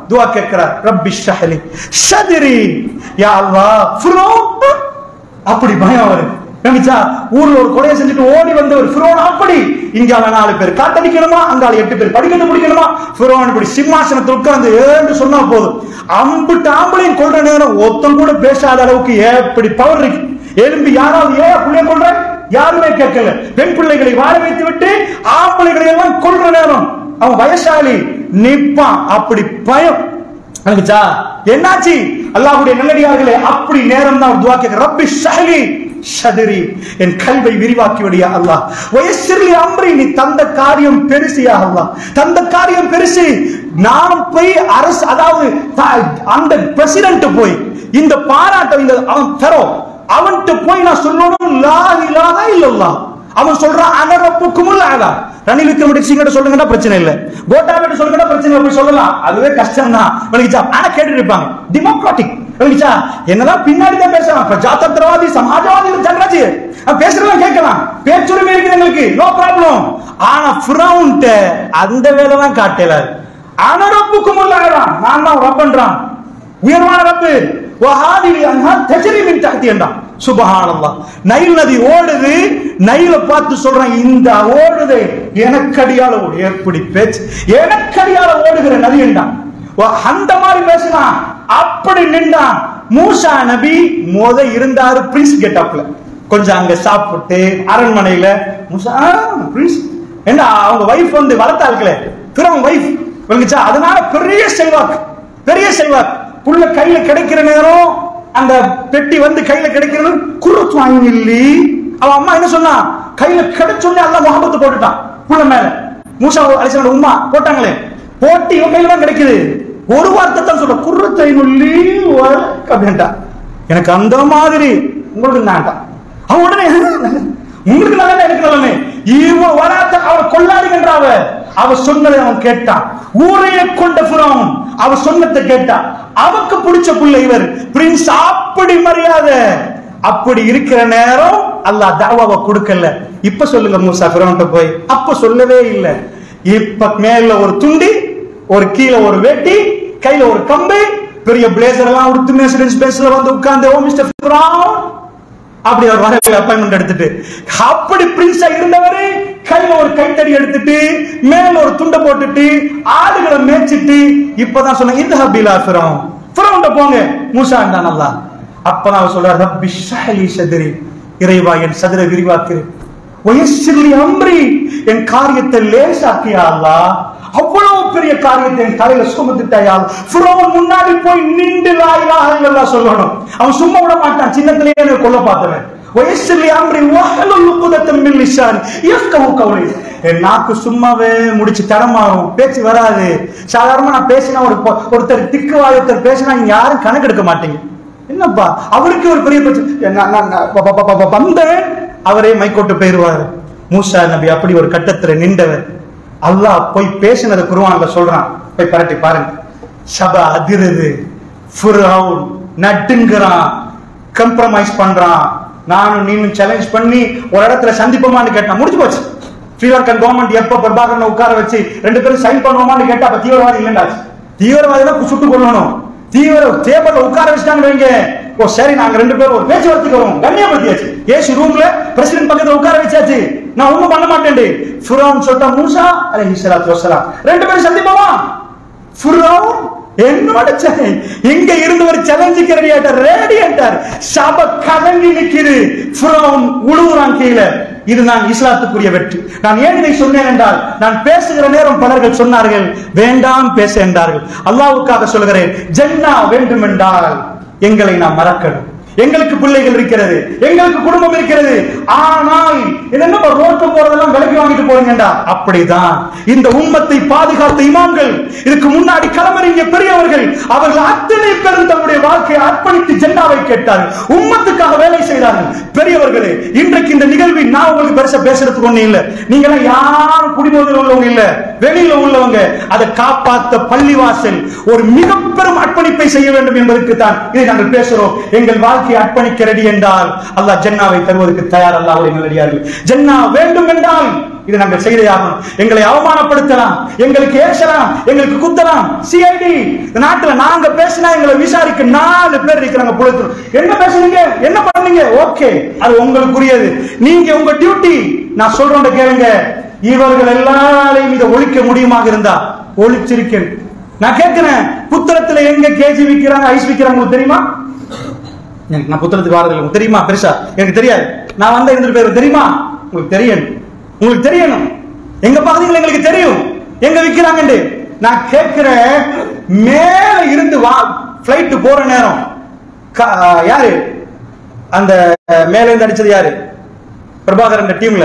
துவா கேட்கிறார் ரப்பி ஷஹலி ஷதிரி யா அல்லாஹ் ஃபிரௌன் அப்படி பயம் அவரு கவனிச்சா ஊர்ல ஒரு கொலையை செஞ்சுட்டு ஓடி வந்த ஒரு ஃபிரோன் அப்படி இங்கால நாலு பேர் காத்தடிக்கணுமா அங்கால எட்டு பேர் படிக்கட்டு பிடிக்கணுமா ஃபிரோன் இப்படி சிம்மாசனத்தில் உட்கார்ந்து ஏன்னு சொன்னா போதும் அம்பிட்டு ஆம்பளையும் கொள்ற நேரம் ஒத்தம் கூட பேசாத அளவுக்கு எப்படி பவர் இருக்கு எலும்பி யாராவது ஏன் பிள்ளைய கொள்ற யாருமே கேட்கல பெண் பிள்ளைகளை வாழ வைத்து விட்டு ஆம்பளைகளை எல்லாம் கொள்ற நேரம் அவன் வயசாளி நிப்பான் அப்படி பயம் அனுக்குச்சா என்னாச்சு அல்லாஹ்வுடைய நல்லடியார்களே அப்படி நேரம் தான் துவா கேட்க ரப்பி ஷஹலி ஷதரி என் கல்வை விரிவாக்கி விடியா அல்லாஹ் வயசிர்லி அம்ரி நீ தந்த காரியம் பெருசியா அல்லாஹ் தந்த காரியம் பெருசு நான் போய் அரசு அதாவது த- அந்த பிரசிடென்ட் போய் இந்த பாராட்டம் இந்த அவன் பெறோ அவன்கிட்ட போய் நான் சொல்லணும் லா இலாஹ இல்லல்லாஹ் அவன் சொல்றான் அனரப்புக்குமுல் ஆலா ரணில் விக்ரமடி சிங்கிட்ட சொல்லுங்கடா பிரச்சனை இல்ல கோட்டாவிட்ட சொல்லுங்கடா பிரச்சனை இல்ல போய் சொல்லலாம் அதுவே கஷ்டம் தான் விளங்கிச்சா ஆனா கேட்டுட்டு இருப்பாங்க டெமோக்ராட்டிக் விளங்கிச்சா என்னதான் பின்னாடி தான் பேசலாம் பிரஜாதந்திரவாதி சமாஜவாதி ஜனராஜ் பேசுறதெல்லாம் கேட்கலாம் பேச்சுரிமை இருக்குது எங்களுக்கு நோ ப்ராப்ளம் ஆனா ஃபிரௌன்ட்ட அந்த வேலைலாம் காட்டல அனரப்புக்குமுல் ஆலா நான் தான் ரப்பன்றான் உயர்வான ரப்பு வஹாதிலி அன்ஹா தஜ்ரி மின் தஹ்தி என்றான் சுபஹானல்லாஹ் நைல் நதி ஓடுது நைல பார்த்து சொல்றான் இந்த ஓடுது எனக்கடியால ஓடு எப்படி பேச்சு எனக்கடியால ஓடுகிற நதி என்றான் வ- அந்த மாதிரி பேசினான் அப்படி நின்றான் மூசா நபி மோத இருந்தாரு பிரின்ஸ் கெட்டப்ல கொஞ்சம் அங்க சாப்பிட்டு அரண்மனையில மூசா பிரின்ஸ் என்ன அவங்க வைஃப் வந்து வளர்த்தார்களே பிறவன் வைஃப் விளங்குச்சா அதனால பெரிய செல்வாக்கு பெரிய செல்வாக்கு புள்ள கையில கிடைக்கிற நேரம் அந்த பெட்டி வந்து கையில கிடைக்கிற நேரம் குருத்து வாங்கி அவன் அம்மா என்ன சொன்னா கையில கிடைச்சோன்னே அல்ல முகபத்து போட்டுட்டான் புள்ள மேல மூசா அலிசனோட உம்மா போட்டாங்களே போட்டு இவன் கையில தான் கிடைக்குது ஒரு வார்த்தை தான் சொல்ற குருத்தை நுள்ளி அப்படின்ட்டா எனக்கு அந்த மாதிரி உங்களுக்கு நான்ட்டான் அவன் உடனே உங்களுக்கு நல்ல எனக்கு நல்லமே இவன் வராத அவன் கொள்ளாதுங்கன்ற அவ அவ சொன்னதை அவன் கேட்டான் ஊரையே கொண்ட புறம் அவ சொன்னதை கேட்டான் அவக்கு பிடிச்ச புள்ள இவர் பிரின்ஸ் அப்படி மரியாதை அப்படி இருக்கிற நேரம் அல்லாஹ் தாவாவை கொடுக்கல இப்ப சொல்லுங்க மூசா பிறவன்ட்ட போய் அப்ப சொல்லவே இல்லை இப்ப மேல ஒரு துண்டி ஒரு கீழே ஒரு வேட்டி கையில ஒரு கம்பு பெரிய பிளேசர் எல்லாம் உடுத்து மேசிடன்ஸ் பேஸ்ல வந்து உட்கார்ந்து ஓ மிஸ்டர் ஃபிரௌன் அப்படி அவர் வர அப்பாயின்மெண்ட் எடுத்துட்டு அப்படி பிரின்ஸா இருந்தவரு கையில ஒரு கைத்தடி எடுத்துட்டு மேல ஒரு துண்டை போட்டுட்டு ஆடுகளை மேய்ச்சிட்டு இப்பதான் சொன்ன இந்த ஹபிலா ஃபிரௌன் ஃபிரௌன்ட போங்க மூசா இருந்தான் நல்லா அப்பதான் அவர் சொல்றார் ரப்பி ஷஹலி சதுரி இறைவா என் சதுர விரிவாக்கு வயசில்லி அம்ரி என் காரியத்தை லேசாக்கியா அல்லாஹ் அவ்வளவு பெரிய காரியத்தை என் தலையில சுமத்துட்டாயால் ஃபிரௌன் முன்னாடி போய் நின்று லா இலாஹ இல்லல்லாஹ் சொல்லணும் அவன் சும்மா விட மாட்டான் சின்னத்திலேயே என்னை கொல்ல பார்த்தவன் வயசில்லி அம்ரி வஹலுல் உக்தத்தம் மின் லிசான் யஃப்கஹு கௌலி என் நாக்கு சும்மாவே முடிச்சு தடமாறும் பேச்சு வராது சாதாரணமா நான் பேசினா ஒரு பொ- ஒருத்தர் திக்கு ஒருத்தர் பேசினா நீங்க யாரும் கணக்கெடுக்க மாட்டீங்க என்னப்பா அவருக்கு ஒரு பெரிய பிரச்சனை நான் நான் நான் ப- ப- ப- ப- வந்தேன் அவரே மைக்கோட்டு போயிருவாரு மூசா நபி அப்படி ஒரு கட்டத்துல நின்றவர் அல்லாஹ் போய் பேசினது குருவான்ல சொல்றான் போய் பரட்டி பாருங்க சபை அதிருது ஃபிரௌன் நட்டுங்கிறான் கம்ப்ரமைஸ் பண்றான் நானும் நீனும் சேலஞ்ச் பண்ணி ஒரு இடத்துல சந்திப்போமான்னு கேட்டான் முடிஞ்சு போச்சு ஸ்ரீலங்கன் கவர்மெண்ட் எப்ப பிரபாகரனை உட்கார வச்சு ரெண்டு பேரும் சைன் பண்ணுவோமான்னு கேட்டா அப்ப தீவிரவாதி இல்லைண்டாச்சு தீவிரவாதினா சுட்டு கொள்ளணும் தீவிர டேபிள்ல உட்கார வச்சுட்டாங்க வைங்க ஓ சரி நாங்க ரெண்டு பேரும் ஒரு பேச்சுவார்த்தைக்கு வரோம் கண்ணியப்படுத்தியாச்சு ஏசி ரூம்ல பிரசிடென்ட் பக்கத்துல உட்கார வச்சாச்சு நான் ஒண்ணும் பண்ண மாட்டேன் ஃபிரௌன் சொல்லிட்டா மூசா அலைஹிஸ்ஸலாத்து வஸ்ஸலாம் ரெண்டு பேரும் சந்திப்போமா ஃபிரௌன் என்னோட சேலஞ்ச் இங்க இருந்து ஒரு சேலஞ்சுக்கு ரெடி ஆயிட்டார் ரெடி ஆயிட்டார் சப கலங்கி நிக்குது ஃபிரௌன் உழுவுறான் கீழே இது நான் இஸ்லாத்துக்குரிய வெற்றி நான் ஏன் இதை சொன்னேன் என்றால் நான் பேசுகிற நேரம் பலர்கள் சொன்னார்கள் வேண்டாம் பேச என்றார்கள் அல்லாஹ்வுக்காக சொல்கிறேன் ஜன்னா வேண்டும் என்றால் எங்களை நாம் மறக்கணும் எங்களுக்கு பிள்ளைகள் இருக்கிறது எங்களுக்கு குடும்பம் இருக்கிறது ஆனால் இது என்ன ரோட்டு போறதெல்லாம் விலைக்கு வாங்கிட்டு போறீங்கடா அப்படிதான் இந்த உம்மத்தை பாதுகாத்த இமாம்கள் இதுக்கு முன்னாடி களமறிங்க பெரியவர்கள் அவர்கள் அத்தனை பேரும் தங்களுடைய வாழ்க்கையை அர்ப்பணித்து ஜெண்டாவை கேட்டார்கள் உம்மத்துக்காக வேலை செய்தார்கள் பெரியவர்களே இன்றைக்கு இந்த நிகழ்வில் நான் உங்களுக்கு பெருசா பேசுறதுக்கு ஒண்ணு இல்ல நீங்க எல்லாம் யாரும் குடிபோதையில் உள்ளவங்க இல்ல வெளியில உள்ளவங்க அதை காப்பாத்த பள்ளிவாசல் ஒரு மிக பெரும் அர்ப்பணிப்பை செய்ய வேண்டும் என்பதற்கு தான் இதை நாங்கள் பேசுறோம் எங்கள் வாழ்க்கையை அர்ப்பணிக்க ரெடி என்றால் அல்லாஹ் ஜன்னாவை தருவதற்கு தயார் அல்லாஹ்வுடைய நல்லடியார்கள் ஜன்னா வேண்டும் என்றால் இது நாங்கள் செய்தே ஆகணும் எங்களை அவமானப்படுத்தலாம் எங்களுக்கு ஏசலாம் எங்களுக்கு குத்தலாம் சிஐடி நாட்டுல நாங்க பேசினா எங்களை விசாரிக்க நாலு பேர் இருக்கிறாங்க புலத்தில் என்ன பேசுறீங்க என்ன பண்ணீங்க ஓகே அது உங்களுக்குரியது நீங்க உங்க டியூட்டி நான் சொல்றேன் கேளுங்க இவர்கள் எல்லாரையும் இதை ஒழிக்க முடியுமாக இருந்தா ஒழிச்சிருக்கேன் நான் கேட்கிறேன் புத்தகத்துல எங்க கேஜி விக்கிறாங்க ஐஸ் விக்கிறாங்க உங்களுக்கு தெரியுமா எனக்கு நான் புத்தகத்துக்கு வரதில்லை உங்களுக்கு தெரியுமா பெருசா எனக்கு தெரியாது நான் வந்த இருந்துட்டு பேர் தெரியுமா உங்களுக்கு தெரியணும் உங்களுக்கு தெரியணும் எங்க பகுதிகள் எங்களுக்கு தெரியும் எங்க விக்கிறாங்கன்னு நான் கேட்கிறேன் மேல இருந்து வா பிளைட் போற நேரம் க- யாரு அந்த மேல இருந்து அடிச்சது யாரு பிரபாகரன் டீம்ல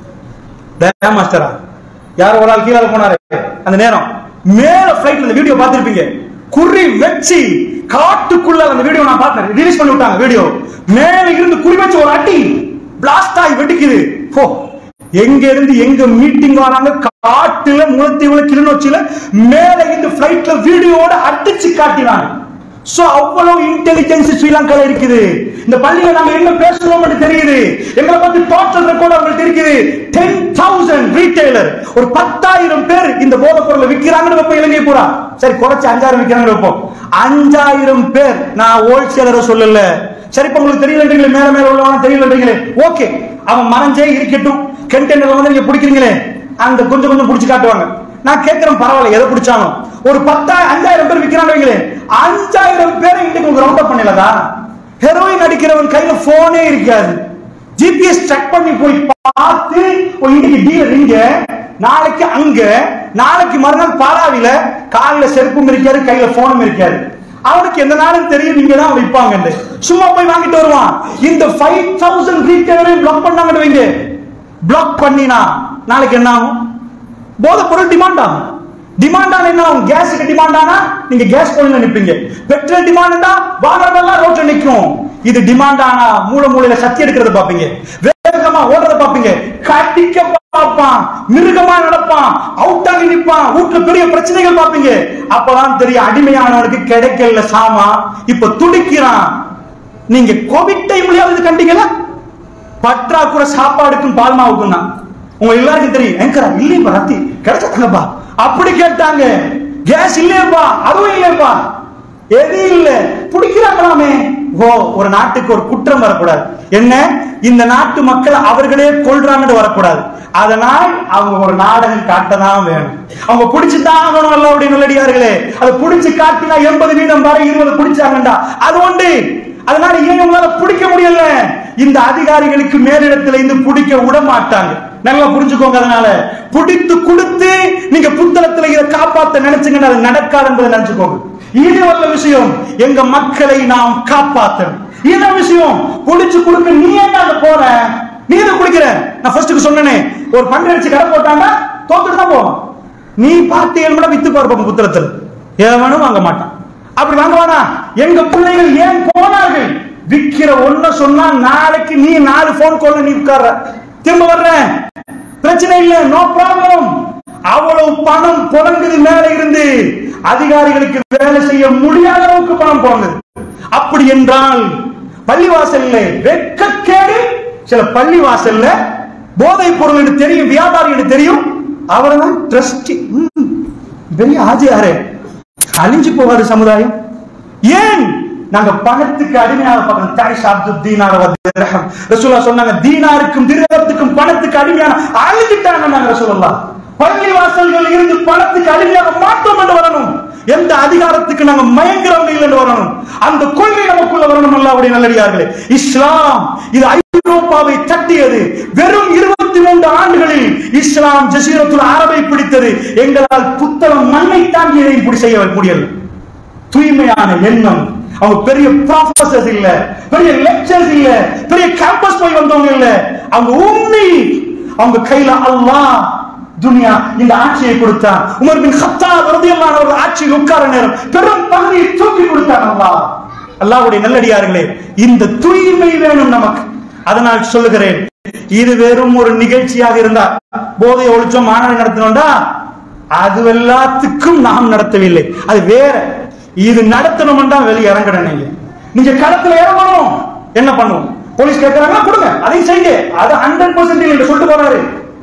தயா மாஸ்டரா யார் ஒரு ஆள் கீழே போனாரு அந்த நேரம் மேல பிளைட்ல இந்த வீடியோ பார்த்திருப்பீங்க குறி வச்சு காட்டுக்குள்ள அந்த வீடியோ நான் பார்த்தேன் ரிலீஸ் பண்ணி விட்டாங்க வீடியோ மேல இருந்து குறி வச்சு ஒரு அடி பிளாஸ்ட் ஆகி வெடிக்குது போ எங்க இருந்து எங்க மீட்டிங் வராங்க காட்டுல முளத்தீவுல கிளிநொச்சியில மேல இருந்து பிளைட்ல வீடியோட அடிச்சு காட்டினாங்க சோ அவ்வளவு இன்டெலிஜென்ஸ் ஸ்ரீலங்கால இருக்குது இந்த பள்ளியில நாங்க என்ன பேசுறோம்னு தெரியுது எங்களை பத்தி டோட்டல் ரெக்கார்ட் அவங்களுக்கு இருக்குது டென் தௌசண்ட் ரீட்டைலர் ஒரு பத்தாயிரம் பேர் இந்த போதைப் பொருளை விக்கிறாங்கன்னு வைப்போம் இலங்கை பூரா சரி குறைச்சு அஞ்சாயிரம் விக்கிறாங்கன்னு வைப்போம் அஞ்சாயிரம் பேர் நான் ஹோல்சேலரை சொல்லல சரி இப்ப உங்களுக்கு தெரியலன்றீங்களே மேல மேல உள்ளவங்க தெரியலன்றீங்களே ஓகே அவன் மறைஞ்சே இருக்கட்டும் கண்டெய்னர்ல வந்து நீங்க பிடிக்கிறீங்களே அந்த கொஞ்சம் கொஞ்சம் பிடிச்சு காட்டுவாங்க நான் கேட்கிறேன் பரவாயில்ல எதை பிடிச்சாலும் ஒரு பத்தாயிரம் அஞ்சாயிரம் பேர் விக்கிறாங்க வைங்களே அஞ்சாயிரம் பேரை இன்னைக்கு உங்களுக்கு ரவுண்ட் அப் பண்ணலதா ஹெரோயின் அடிக்கிறவன் கையில போனே இருக்காது ஜிபிஎஸ் செக் பண்ணி போய் பார்த்து ஓ, இன்னைக்கு டீலர் இங்க நாளைக்கு அங்க நாளைக்கு மறுநாள் பாலாவில காலில செருப்பும் இருக்காது கையில போனும் இருக்காது அவனுக்கு எந்த நாளும் தெரியும் நீங்க தான் விற்பாங்க சும்மா போய் வாங்கிட்டு வருவான் இந்த ஃபைவ் தௌசண்ட் ரீட்டைலரையும் பிளாக் பண்ணாங்கன்னு வைங்க பிளாக் பண்ணினா நாளைக்கு என்ன ஆகும் போதை பொருள் டிமாண்ட் ஆகும் டிமாண்ட் ஆனா என்ன ஆகும் கேஸுக்கு டிமாண்ட் ஆனா நீங்க கேஸ் பொருள் நிப்பீங்க பெட்ரோல் டிமாண்ட் வாகனமெல்லாம் ரோட்ல நிக்கும் இது டிமாண்ட் ஆனா மூல மூலையில சத்தி எடுக்கிறத பாப்பீங்க வேகமா ஓடுறத பாப்பீங்க கட்டிக்க பார்ப்பான் மிருகமா நடப்பான் அவுட் ஆகி நிப்பான் வீட்டுல பெரிய பிரச்சனைகள் பாப்பீங்க அப்பதான் தெரியும் அடிமையானவனுக்கு கிடைக்கல சாமா இப்ப துடிக்கிறான் நீங்க கோவிட் டைம்லயாவது கண்டீங்களா பற்றாக்குறை சாப்பாடுக்கும் பால்மாவுக்கும் தான் உங்க எல்லாருக்கும் தெரியும் எங்கரா இல்லையப்பா ரத்தி கிடைச்சாங்கப்பா அப்படி கேட்டாங்க கேஸ் இல்லையப்பா அதுவும் இல்லையப்பா எது இல்ல பிடிக்கிறாங்களாமே ஓ ஒரு நாட்டுக்கு ஒரு குற்றம் வரக்கூடாது என்ன இந்த நாட்டு மக்கள் அவர்களே கொள்றாங்கன்னு வரக்கூடாது அதனால் அவங்க ஒரு நாடகம் காட்டதான் வேணும் அவங்க பிடிச்சுதான் ஆகணும் அல்ல அப்படி நல்லடியார்களே அதை பிடிச்சு காட்டினா எண்பது வீதம் வரை இருபது பிடிச்சாங்கண்டா அது உண்டு அதனால ஏன் உங்களால பிடிக்க முடியல இந்த அதிகாரிகளுக்கு மேலிடத்துல இருந்து பிடிக்க விட மாட்டாங்க நல்லா புரிஞ்சுக்கோங்க அதனால பிடித்து கொடுத்து நீங்க புத்தகத்துல இதை காப்பாத்த நினைச்சுங்கன்னா அது நடக்காது என்பதை நினைச்சுக்கோங்க இது வல்ல விஷயம் எங்க மக்களை நாம் காப்பாத்தணும் இந்த விஷயம் பிடிச்சு கொடுக்க நீ என்ன அங்க போற நீ என்ன குடிக்கிற நான் ஃபர்ஸ்ட்டுக்கு சொன்னேனே ஒரு பண்டிகை கடை போட்டாங்க தோத்துட்டு தான் போவான் நீ பார்த்து ஏழு மணி வித்து பார்ப்போம் புத்திரத்தில் எவனும் வாங்க மாட்டான் அப்படி வாங்குவானா எங்க பிள்ளைகள் ஏன் போனார்கள் விக்கிற ஒண்ண சொன்னா நாளைக்கு நீ நாலு போன் கால்ல நீ உட்கார்ற திரும்ப வர்றேன் பிரச்சனை இல்ல நோ ப்ராப்ளம் அவ்வளவு பணம் புழங்குது மேல இருந்து அதிகாரிகளுக்கு வேலை செய்ய முடியாத அளவுக்கு பணம் போனது அப்படி என்றால் பள்ளிவாசல்ல வெட்கக்கேடு சில பள்ளிவாசல்ல போதைப் பொருள் என்று தெரியும் வியாபாரி என்று தெரியும் அவர்தான் ட்ரஸ்டி பெரிய ஆஜியாரே அழிஞ்சு போகாது சமுதாயம் ஏன் நாங்க பணத்துக்கு அடிமையாக பார்க்கணும் தாய் சாப்து தீனார திரகம் ரசூலா சொன்னாங்க தீனாருக்கும் திரகத்துக்கும் பணத்துக்கு அடிமையான அழிஞ்சிட்டாங்க நாங்க ரசூலா பள்ளி வாசல்கள் இருந்து பணத்துக்கு அடிமையாக மாட்டோம் என்று வரணும் எந்த அதிகாரத்துக்கு நாங்க மயங்குறவங்க இல்லை என்று வரணும் அந்த கொள்கை நமக்குள்ள வரணும் அல்ல அப்படி நல்லடியார்களே இஸ்லாம் இது ஐரோப்பாவை தட்டியது வெறும் இருபத்தி மூன்று ஆண்டுகளில் இஸ்லாம் ஜசீரத்துல் அரபை பிடித்தது எங்களால் புத்தகம் மண்ணை தாங்கி இதை இப்படி செய்ய முடியல தூய்மையான எண்ணம் அவங்க பெரிய ப்ரொஃபசர்ஸ் இல்ல பெரிய லெக்சர்ஸ் இல்ல பெரிய கேம்பஸ் போய் வந்தவங்க இல்ல அவங்க உண்மை அவங்க கையில அல்லாஹ் துனியா இந்த ஆட்சியை கொடுத்தான் உமர் பின் கத்தாப் ரலியல்லாஹு அன்ஹு ஆட்சியில் உட்கார நேரம் பெரும் பகுதியை தூக்கி கொடுத்தான் அல்லாஹ் அல்லாஹ்வுடைய நல்லடியார்களே இந்த தூய்மை வேணும் நமக்கு அதனால் சொல்லுகிறேன் இது வெறும் ஒரு நிகழ்ச்சியாக இருந்தா போதை ஒழிச்சோம் மாநாடு நடத்தினோம்டா அது எல்லாத்துக்கும் நாம் நடத்தவில்லை அது வேற இது நடத்தணும்டா வெளியே இறங்கணும் நீங்க நீங்க களத்துல இறங்கணும் என்ன பண்ணுவோம் போலீஸ் கேட்கறாங்க கொடுங்க அதையும் செய்யுங்க அது ஹண்ட்ரட் பர்சன்ட் என்று சொல்லிட்டு போறாரு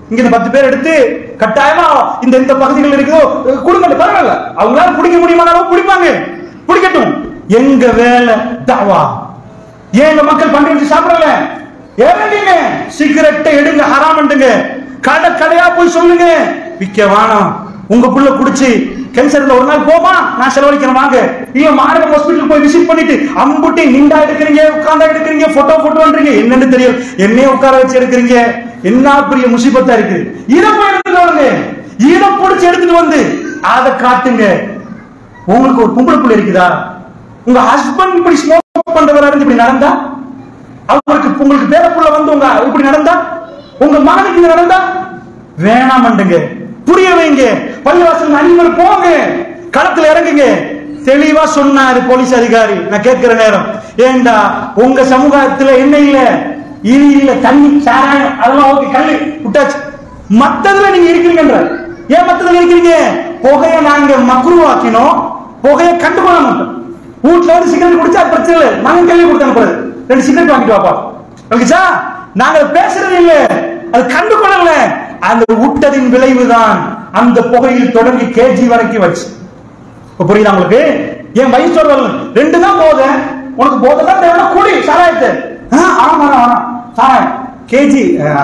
இங்க இந்த பத்து பேர் எடுத்து கட்டாயமா இந்த இந்த பகுதிகள் இருக்குதோ கொடுங்க பரவாயில்ல அவங்களால பிடிக்க முடியுமான அளவு பிடிப்பாங்க பிடிக்கட்டும் எங்க வேலை தாவா ஏன் இந்த மக்கள் பன்றி வச்சு சாப்பிடல ஏறீங்க சிகரெட்டை எடுங்க ஹராமண்டுங்க கடை கடையா போய் சொல்லுங்க விக்க வேணாம் உங்க புள்ள குடிச்சு கேன்சர்ல ஒரு நாள் போமா நான் செலவழிக்கிறேன் வாங்க இல்ல மாரக ஹாஸ்பிட்டல் போய் விசிட் பண்ணிட்டு அம்புட்டி நிண்டா எடுக்கிறீங்க உட்கார்ந்தா எடுக்கிறீங்க போட்டோ போட்டோன்றீங்க என்னன்னு தெரியும் என்னைய உட்கார வச்சு எடுக்கிறீங்க என்ன பெரிய முசிபத்தா இருக்கு இதை போய் எடுத்துட்டு வாங்க இதை பிடிச்சு எடுத்துட்டு வந்து அதை காட்டுங்க உங்களுக்கு ஒரு பொம்பளை புள்ள இருக்குதா உங்க ஹஸ்பண்ட் இப்படி ஸ்மோக் பண்றவரா இருந்து இப்படி நடந்தா அவருக்கு உங்களுக்கு பேர புள்ள வந்து உங்க இப்படி நடந்தா உங்க மகனுக்கு இது நடந்தா வேணாமண்டுங்க புரிய வைங்க பள்ளிவாசல் அணிமல் போங்க களத்துல இறங்குங்க தெளிவா சொன்னாரு போலீஸ் அதிகாரி நான் கேட்கிற நேரம் ஏண்டா உங்க சமூகத்துல என்ன இல்ல இது இல்ல தண்ணி சாராயம் அதெல்லாம் ஓகே கல்லு விட்டாச்சு மத்ததுல நீங்க இருக்கிறீங்கன்ற ஏன் மத்ததுல இருக்கிறீங்க புகைய நாங்க மக்குருவாக்கினோம் புகைய கண்டுகொள்ள மாட்டோம் வீட்டுல வந்து சிகரெட் குடிச்சா அது பிரச்சனை இல்லை மகன் கையில கொடுத்து அனுப்புறது ரெண்டு சிகரெட் வாங்கிட்டு வாப்பா ஓகேச்சா நாங்க பேசுறது இல்ல அது கண்டுகொள்ளல அந்த விட்டதின் விளைவுதான் அந்த புகையில் தொடங்கி கேஜி வரைக்கும் வச்சு இப்ப புரியுதா உங்களுக்கு என் வயசு சொல்றது ரெண்டு தான் போதை உனக்கு போதை தான் தேவை கூடி சாராயத்தை ஆ, ஆமா ஆமா ஆமா சாராயம் கேஜி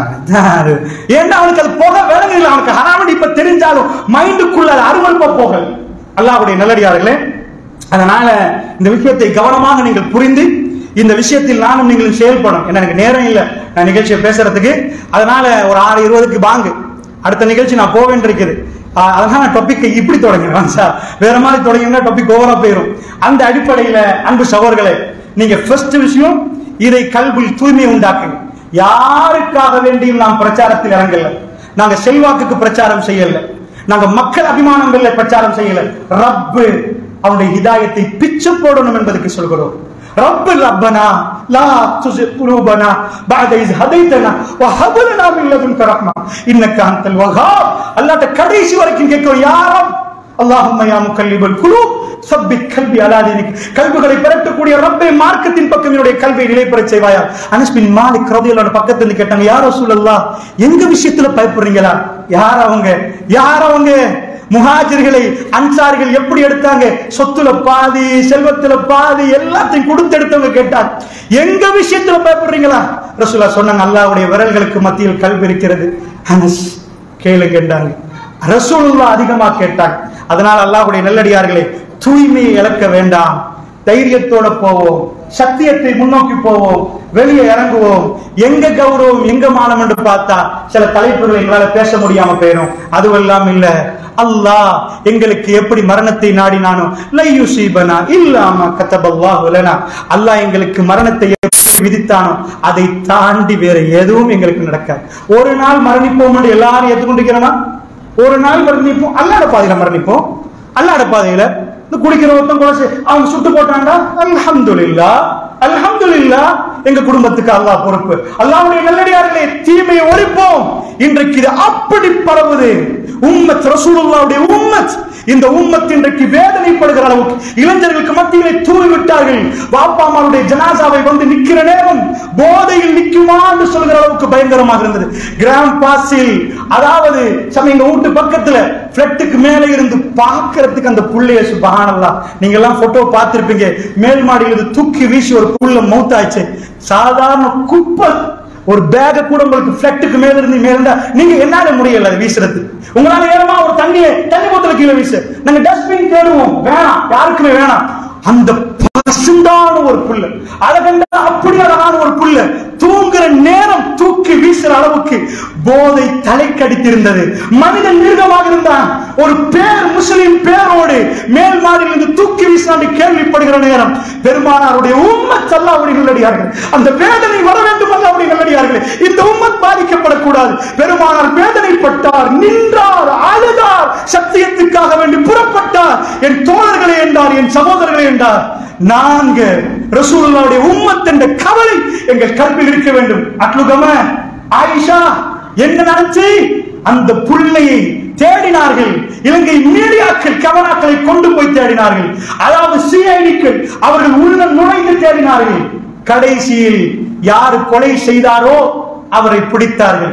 ஏன்னா அவனுக்கு அது போக விளங்கு இல்லை அவனுக்கு ஹராமடி இப்ப தெரிஞ்சாலும் மைண்டுக்குள்ள அது அருவல்ப போகல் அல்லாஹ்வுடைய நல்லடியார்களே அதனால இந்த விஷயத்தை கவனமாக நீங்கள் புரிந்து இந்த விஷயத்தில் நானும் நீங்களும் செயல்படும் ஏன்னா எனக்கு நேரம் இல்லை நான் நிகழ்ச்சியை பேசுறதுக்கு அதனால ஒரு ஆறு இருபதுக்கு பாங்கு அடுத்த நிகழ்ச்சி நான் போக வேண்டியிருக்குது ஆஹ் அதனால நான் டாபிக்கை இப்படி தொடங்கினேன் சார் வேற மாதிரி தொடங்கினா டாபிக் ஓவரா போயிடும் அந்த அடிப்படையில அன்பு சகோதரர்களே நீங்க ஃபர்ஸ்ட் விஷயம் இதை கல்வியில் தூய்மை உண்டாக்குங்க யாருக்காக வேண்டியும் நாம் பிரச்சாரத்தில் இறங்கல நாங்க செல்வாக்குக்கு பிரச்சாரம் செய்யல நாங்க மக்கள் அபிமானங்கள்ல பிரச்சாரம் செய்யல ரப்பு அவனுடைய ஹிதாயத்தை பிச்சு போடணும் என்பதற்கு சொல்கிறோம் رب ربنا لا تزغ قلوبنا بعد إذ هديتنا وهب لنا من لدنك رحمة إنك أنت الوهاب அல்லாஹ் கடைசி வரைக்கும் கேட்கிறோம் யா ரப் اللهم يا مقلب القلوب ثبت قلبي على دينك கல்புகளை பெறக்கூடிய ரப்பே மார்க்கத்தின் பக்கம் என்னுடைய கல்வியை நிலைப்பெறச் செய்வாயா அனஸ் பின் மாலிக் ரலியல்லாஹு பக்கத்துல இருந்து கேட்டாங்க யார் ரசூலல்லாஹ் எங்க விஷயத்துல பயப்படுறீங்களா யார் அவங்க யார் அவங்க முஹாஜிர்களை அன்சாரிகள் எப்படி எடுத்தாங்க சொத்துல பாதி செல்வத்துல பாதி எல்லாத்தையும் கொடுத்து எடுத்தவங்க கேட்டாங்க எங்க விஷயத்துல பயப்படுறீங்களா ரசூலா சொன்னாங்க அல்லாஹ்வுடைய விரல்களுக்கு மத்தியில் கல்வி இருக்கிறது அனஸ் கேளு கேட்டாங்க ரசூலுல்லா அதிகமா கேட்டாங்க அதனால அல்லாஹ்வுடைய நல்லடியார்களே தூய்மையை இழக்க வேண்டாம் தைரியத்தோட போவோம் சத்தியத்தை முன்னோக்கி போவோம் வெளியே இறங்குவோம் எங்க கௌரவம் எங்க மானம் என்று பார்த்தா சில தலைப்புகளை எங்களால பேச முடியாம போயிடும் அதுவெல்லாம் இல்ல அல்லாஹ் எங்களுக்கு எப்படி மரணத்தை நாடினானோ லையுசீபனா இல்லாம கத்தபல்லாஹு லனா அல்லாஹ் எங்களுக்கு மரணத்தை எப்படி விதித்தானோ அதை தாண்டி வேற எதுவும் எங்களுக்கு நடக்காது ஒரு நாள் மரணிப்போம் என்று எல்லாரும் ஏற்றுக்கொண்டிருக்கிறோமா ஒரு நாள் மரணிப்போம் அல்லாட பாதையில மரணிப்போம் அல்லாட பாதையில இந்த குடிக்கிற ஒருத்தன் கொலை செய்- அவங்க சுட்டு போட்டாண்டா அல்ஹம்துலில்லா அல்ஹம்துலில்லா எங்க குடும்பத்துக்கு அல்லாஹ் பொறுப்பு அல்லாஹ்வுடைய நல்லடியார்களே தீமையை ஒழிப்போம் இன்றைக்கு இது அப்படி பரவுது உம்மத் ரசூலுல்லாஹ்வுடைய உம்மத் இந்த உம்மத் இன்றைக்கு வேதனைப்படுகிற அளவுக்கு இளைஞர்களுக்கு மத்தியிலே தூவி விட்டார்கள் பாப்பா அம்மாவுடைய ஜனாசாவை வந்து நிக்கிற நேரம் போதையில் நிக்குமா என்று சொல்கிற அளவுக்கு பயங்கரமாக இருந்தது கிராண்ட் பாஸில் அதாவது சம எங்க வீட்டு பக்கத்துல பிளட்டுக்கு மேலே இருந்து பார்க்கிறதுக்கு அந்த புள்ளைய சுபஹானல்லா நீங்க எல்லாம் போட்டோ பார்த்திருப்பீங்க மேல் மாடியில் இருந்து தூக்கி வீசி ஒரு புள்ள மௌத்தாச்சு சாதாரண குப்பை ஒரு பேக கூட உங்களுக்கு பிளட்டுக்கு மேல இருந்து மேல இருந்தா நீங்க என்னால முடியல அதை வீசுறது உங்களால ஏறமா ஒரு தண்ணியை தண்ணி போத்தல கீழே வீசு நாங்க டஸ்ட்பின் தேடுவோம் வேணாம் யாருக்குமே வேணாம் அந்த பசுந்தான ஒரு புல்லு அதை கண்டா அப்படி அழகான ஒரு புல்லு தூங்குற நேரம் தூக்கி வீசுற அளவுக்கு போதை தலைக்கடித்திருந்தது மனிதன் மிருகமாக இருந்தான் ஒரு பேர் முஸ்லிம் பேரோடு மேல் மாடியில் இருந்து தூக்கி வீசினாண்டு கேள்விப்படுகிற நேரம் பெருமானாருடைய உம்மத் அல்லாவுடைய நல்லடியார்கள் அந்த வேதனை வர வேண்டும் அல்லாவுடைய நல்லடியார்களே இந்த உம்மத் பாதிக்கப்படக்கூடாது பெருமானார் வேதனைப்பட்டார் நின்றார் அழுதார் சத்தியத்துக்காக வேண்டி புறப்பட்டார் என் தோழர்களே என்றார் என் சகோதரர்களே என்றார் நான்கு ரசூலுல்லாவுடைய உம்மத் என்ற கவலை எங்கள் கல்வியில் இருக்க வேண்டும் அட்லுகம ஆயிஷா என்ன நடந்துச்சு அந்த புள்ளையை தேடினார்கள் இலங்கை மீடியாக்கள் கவனாக்களை கொண்டு போய் தேடினார்கள் அதாவது சிஐடிக்கள் அவர்கள் உள்ள நுழைந்து தேடினார்கள் கடைசியில் யார் கொலை செய்தாரோ அவரை பிடித்தார்கள்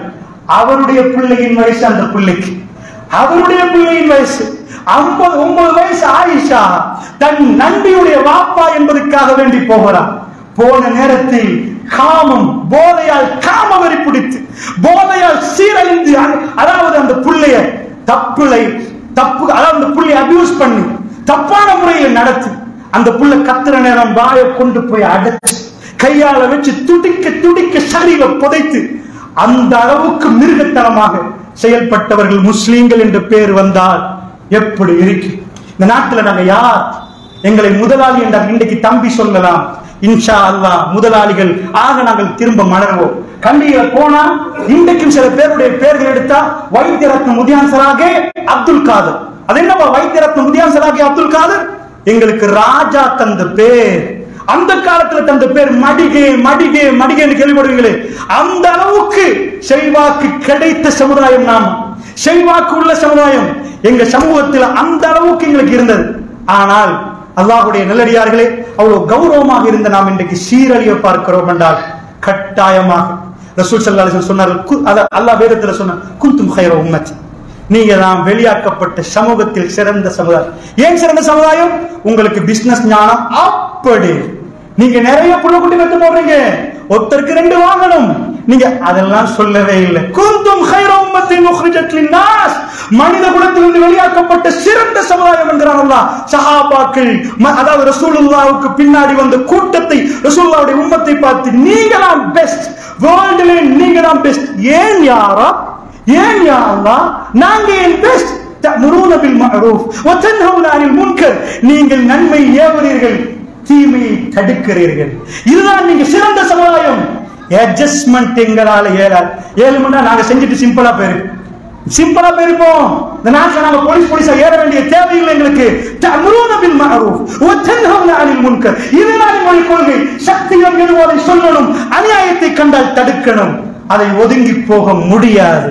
அவருடைய பிள்ளையின் வயசு அந்த பிள்ளைக்கு அவருடைய பிள்ளையின் வயசு ஐம்பது ஒன்பது வயசு ஆயிஷா தன் நன்றியுடைய வாப்பா என்பதற்காக வேண்டி போகிறார் போன நேரத்தில் காமம் போதையால் காமவரி பிடித்து போதையால் சீரழிந்து அ- அதாவது அந்த புள்ளைய தப்புலை தப்பு அதாவது அந்த புள்ளைய அபியூஸ் பண்ணி தப்பான முறையில் நடத்தி அந்த புள்ள கத்துற நேரம் வாயை கொண்டு போய் அடைச்சு கையால வச்சு துடிக்க துடிக்க சரீர புதைத்து அந்த அளவுக்கு மிருகத்தனமாக செயல்பட்டவர்கள் முஸ்லீம்கள் என்ற பேர் வந்தால் எப்படி இருக்கும் இந்த நாட்டுல நாங்க யார் எங்களை முதலாளி என்றால் இன்றைக்கு தம்பி சொல்லலாம் இன்ஷா அல்லாஹ் முதலாளிகள் ஆக நாங்கள் திரும்ப மலர்வோம் கண்டியில போனா இன்றைக்கும் சில பேருடைய பெயர்கள் எடுத்தா வைத்தியரத்ன முதியான்சராக அப்துல் காதர் அது என்னப்பா வைத்தியரத்ன முதியான்சராக அப்துல் காதர் எங்களுக்கு ராஜா தந்த பேர் அந்த காலத்துல தந்த பேர் மடிகே மடிகே மடிகேன்னு கேள்விப்படுவீங்களே அந்த அளவுக்கு செல்வாக்கு கிடைத்த சமுதாயம் நாம் செல்வாக்கு உள்ள சமுதாயம் எங்க சமூகத்தில் அந்த அளவுக்கு எங்களுக்கு இருந்தது ஆனால் அல்லாஹ்வுடைய நல்லடியார்களே அவ்வளவு கௌரவமாக இருந்த நாம் இன்றைக்கு சீரழிய பார்க்கிறோம் என்றால் கட்டாயமாக ரசூல் ஸல்லல்லாஹு அலைஹி வஸல்லம் சொன்னார்கள் கு- அத அல்லாஹ் வேதத்துல சொன்னார் குந்தும் ஹைர உம்மத்தி நீங்க தான் வெளியாக்கப்பட்ட சமூகத்தில் சிறந்த சமுதாயம் ஏன் சிறந்த சமுதாயம் உங்களுக்கு பிசினஸ் ஞானம் அப்படி நீங்க நிறைய புள்ள குட்டி பெற்று போடுறீங்க ஒருத்தருக்கு ரெண்டு வாங்கணும் நீங்க அதெல்லாம் சொல்லவே இல்லை குந்தும் ஹைர உம்மத்தின் உக்ரிஜத் லின்னாஸ் மனித குலத்திலிருந்து வெளியாக்கப்பட்ட சிறந்த சமுதாயம் என்கிறான் அல்லாஹ் சஹாபாக்கள் ம- அதாவது ரசூலுல்லாவுக்கு பின்னாடி வந்த கூட்டத்தை ரசூலுல்லாவுடைய உம்மத்தை பார்த்து நீங்க தான் பெஸ்ட் வேர்ல்டுல நீங்க தான் பெஸ்ட் ஏன் யாரா ஏன் யா அல்லாஹ் நாங்க ஏன் பெஸ்ட் தஅமுரூன பில் மஅரூஃப் வ தன்ஹவுன அனில் முன்கர் நீங்கள் நன்மை ஏவுறீர்கள் தீமையை தடுக்கிறீர்கள் இதுதான் நீங்க சிறந்த சமுதாயம் அட்ஜஸ்ட்மெண்ட் எங்களால ஏழாது ஏழு மணி நேரம் நாங்க செஞ்சுட்டு சிம்பிளா போயிருக்கோம் சிம்பிளா போயிருப்போம் இந்த நாட்டில் நாங்க போலீஸ் போலீஸா ஏற வேண்டிய தேவையில்லை எங்களுக்கு தஅமுரூன பில் மஅரூஃப் வ தன்ஹவுன அனில் முன்கர் இதுதான் எங்களுடைய கொள்கை சத்தியம் எதுவோ அதை சொல்லணும் அநியாயத்தை கண்டால் தடுக்கணும் அதை ஒதுங்கி போக முடியாது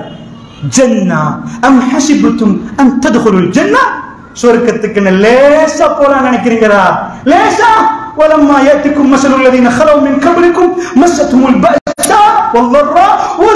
ஜன்னா அம் ஹசிபுத்தும் அம் ததுகுலுல் ஜன்னா சொர்க்கத்துக்கு லேசா போலாம் நினைக்கிறீங்களா லேசா ولما ياتكم مثل الذين خلوا من قبلكم مستهم البأساء والضراء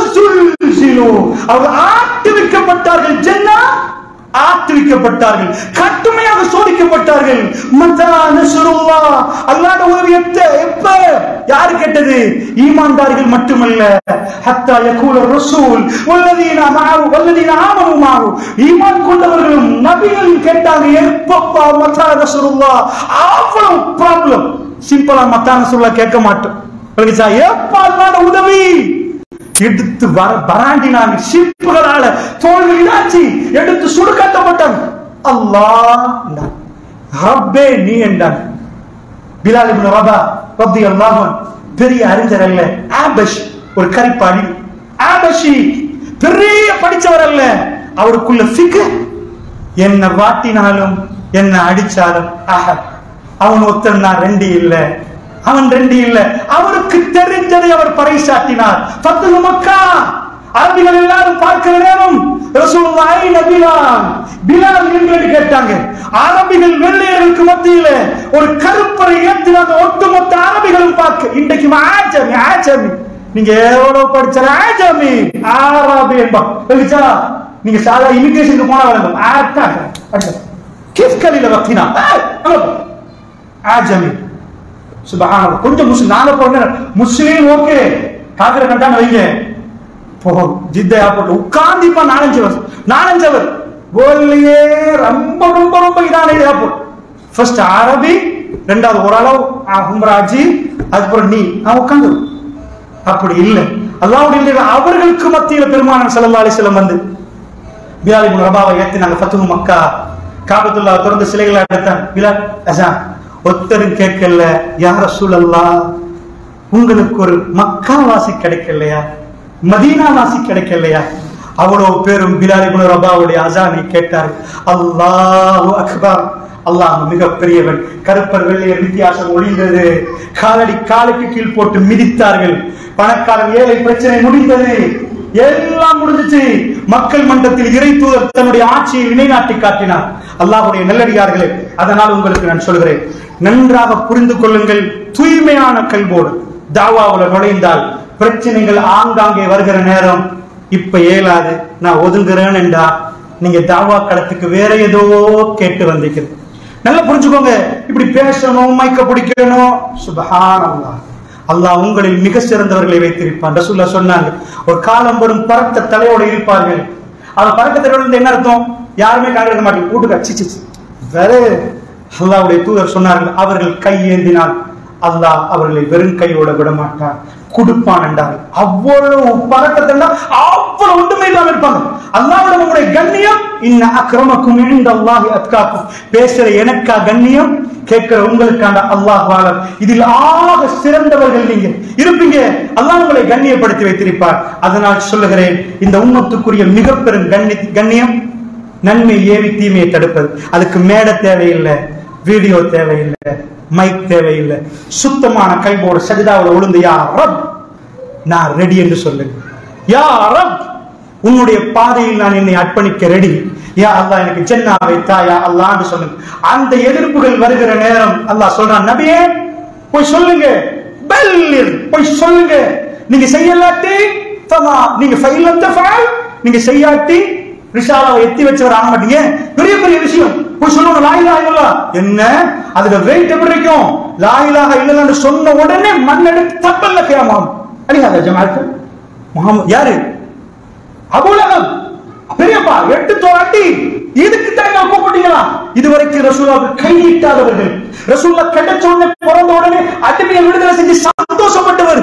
وزلزلوا அவர் ஆட்டுவிக்கப்பட்டார்கள் ஜன்னா ஆட்டுவிக்கப்பட்டார்கள் கட்டுமையாக சோதிக்கப்பட்டார்கள் மத்தா நஸ்ருல்லா அல்லாஹ்ட உதவி எப்ப எப்ப யாரு கேட்டது ஈமான்தார்கள் மட்டுமல்ல ஹத்தா யகூல ரசூல் வல்லதீன மாவு வல்லதீன ஆமனு மாவு ஈமான் கொண்டவர்களும் நபிகளும் கேட்டாங்க எப்பப்பா மத்தா நஸ்ருல்லா அவ்வளவு ப்ராப்ளம் சிம்பிளா மத்தா நஸ்ருல்லா கேட்க மாட்டோம் விளங்குச்சா? எப்ப அல்லாஹ்ட உதவி எடுத்து வர பராண்டினாங்க சிப்புகளால தோல்வி இதாச்சு எடுத்து சுடுகாட்டப்பட்டாங்க அல்லாஹ் என்றான். ரப்பே நீ என்றான் பிலால் இப்னு ரபா ரலியல்லாஹு அன்ஹு பெரிய அறிஞர் அல்ல ஆபஷ் ஒரு கரிப்பாடி ஆபஷி பெரிய படிச்சவர் அல்ல அவருக்குள்ள ஃபிக்ர் என்ன வாட்டினாலும் என்ன அடிச்சாலும் ஆஹா அவன் ஒருத்தன் நான் ரெண்டு இல்ல அவன் ரெண்டு இல்ல அவருக்கு தெரிஞ்சதை அவர் பறைசாட்டினார் பத்து மக்கா அரபிகள் எல்லாரும் பார்க்கிற நேரம் ரசூலுல்லாஹி பிலால் பிலால் என்று கேட்டாங்க அரபிகள் வெள்ளையர்களுக்கு மத்தியில ஒரு கருப்பரை ஏற்றின அந்த ஒட்டுமொத்த அரபிகளும் பார்க்க இன்றைக்கு ஆஜமி ஆஜமி நீங்க எவ்வளவு படிச்சால ஆஜமி ஆராபி என்பா தெரிஞ்சா நீங்க சாதா இமிகிரேஷனுக்கு போனா வழங்கும் ஆட்டா கிஃப் கலில வக்கினா ஆஜமி சுபஹானல்லாஹ் கொஞ்சம் முஸ்லிம் நாங்க போன முஸ்லீம் ஓகே காக்கிற கண்டான வைங்க போகும் ஜித்த ஏர்போர்ட் உட்கார்ந்திப்பா நாலஞ்சு வருஷம் நாலஞ்சு அவர் வேர்ல்ட்லயே ரொம்ப ரொம்ப ரொம்ப இதான ஏர்போர்ட் ஃபர்ஸ்ட் அரபி ரெண்டாவது ஓரளவு ஹும்ராஜி அதுக்கப்புறம் நீ நான் உட்காந்து அப்படி இல்லை அல்லாவுடைய அவர்களுக்கு மத்தியில பெருமானார் ஸல்லல்லாஹு அலைஹி வஸல்லம் வந்து பிலால் இப்னு ரபாவை ஏத்தினாங்க ஃபத்துஹு மக்கா காபத்துல்லா திறந்து சிலைகளை எடுத்தான் பிலால் அசான் ஒத்தரும் கேட்கல யார் ரசூலல்லாஹ் உங்களுக்கு ஒரு மக்கா வாசி கிடைக்கலையா மதீனா வாசி கிடைக்கலையா அவ்வளவு பேரும் பிலால் இப்னு ரபாவுடைய அசானை கேட்டார் அல்லாஹு அக்பர் அல்லாஹ் மிக பெரியவன் கருப்பர் வெள்ளையர் வித்தியாசம் ஒளிந்தது காலடி காலுக்கு கீழ் போட்டு மிதித்தார்கள் பணக்காரன் ஏழை பிரச்சனை முடிந்தது எல்லாம் முடிஞ்சிச்சு மக்கள் மன்றத்தில் இறை தூதர் தன்னுடைய ஆட்சியை நிலைநாட்டி காட்டினார் அல்லாஹ்வுடைய நல்லடியார்களே அதனால் உங்களுக்கு நான் சொல்கிறேன் நன்றாக புரிந்து கொள்ளுங்கள் தூய்மையான கல்வோடு தாவாவுல நுழைந்தால் பிரச்சனைகள் ஆங்காங்கே வருகிற நேரம் இப்ப இயலாது நான் ஒதுங்குறேன்டா நீங்க தாவா களத்துக்கு வேற ஏதோ கேட்டு வந்தீங்க நல்லா புரிஞ்சுக்கோங்க இப்படி பேசணும் மைக்க பிடிக்கணும் சுபஹானல்லாஹ் அல்லாஹ் உங்களில் மிக சிறந்தவர்களை வைத்திருப்பான் ரசூல்லா சொன்னாங்க ஒரு காலம் வரும் பறக்க தலையோடு இருப்பார்கள் அவன் பறக்க தலையோடு இருந்தா என்ன அர்த்தம் யாருமே கணக்கெடுக்க மாட்டேங்க வீட்டுக்கு அச்சிச்சு வேற அல்லாஹ்வுடைய தூதர் சொன்னார்கள் அவர்கள் கை ஏந்தினால் அல்லாஹ் அவர்களை வெறும் கையோட விட மாட்டான் கொடுப்பான் என்றார் அவ்வளவு பறக்கத்தை அவ்வளவு ஒன்றுமே இல்லாம இருப்பாங்க அல்லாவிடம் உங்களுடைய கண்ணியம் இன்ன அக்கிரமக்கும் இந்த அல்லாஹி அத்காக்கும் பேசுற எனக்கா கண்ணியம் கேட்கிற உங்களுக்கான அல்லாஹ் வாழர் இதில் ஆக சிறந்தவர்கள் நீங்க இருப்பீங்க அல்லாஹ் உங்களை கண்ணியப்படுத்தி வைத்திருப்பார் அதனால் சொல்லுகிறேன் இந்த உம்மத்துக்குரிய மிக பெரும் கண்ணி கண்ணியம் நன்மை ஏவி தீமையை தடுப்பது அதுக்கு மேடை தேவையில்லை வீடியோ தேவையில்லை மைக் தேவையில்லை சுத்தமான கைபோட சஜிதாவோட உளுந்து யா ரப் நான் ரெடி என்று சொல்லுங்க யா ரப் உன்னுடைய பாதையில் நான் என்னை அர்ப்பணிக்க ரெடி யா அல்லாஹ் எனக்கு ஜென்னாவை தாயா அல்லான்னு சொல்லுங்க அந்த எதிர்ப்புகள் வருகிற நேரம் அல்லாஹ் சொல்றான் நபியே போய் சொல்லுங்க பல்லிர் போய் சொல்லுங்க நீங்க செய்யலாட்டி ஃபமா நீங்க ஃபைலத்த ஃபஅல் நீங்க செய்யாட்டி ரிஷாலாவை எத்தி வச்சவர் ஆக மாட்டீங்க பெரிய பெரிய விஷயம் போய் சொல்லுங்க லாயிலா இல்லா என்ன அதுல வெயிட் எப்படி இருக்கும் லாயிலாக இல்லைன்னு சொன்ன உடனே மண்ணெடுத்து தப்பல்ல கேமாம் அடிக்காத ஜமாத்து முகமது யாரு அபுலகம் பெரியப்பா எட்டு தோராட்டி இதுக்கு தான் கூப்பிட்டீங்களா இதுவரைக்கும் ரசூலாவுக்கு கையிட்டாதவர்கள் ரசூல்லா கிடைச்ச உடனே பிறந்த உடனே அடிமையை விடுதலை செஞ்சு சந்தோஷப்பட்டவர்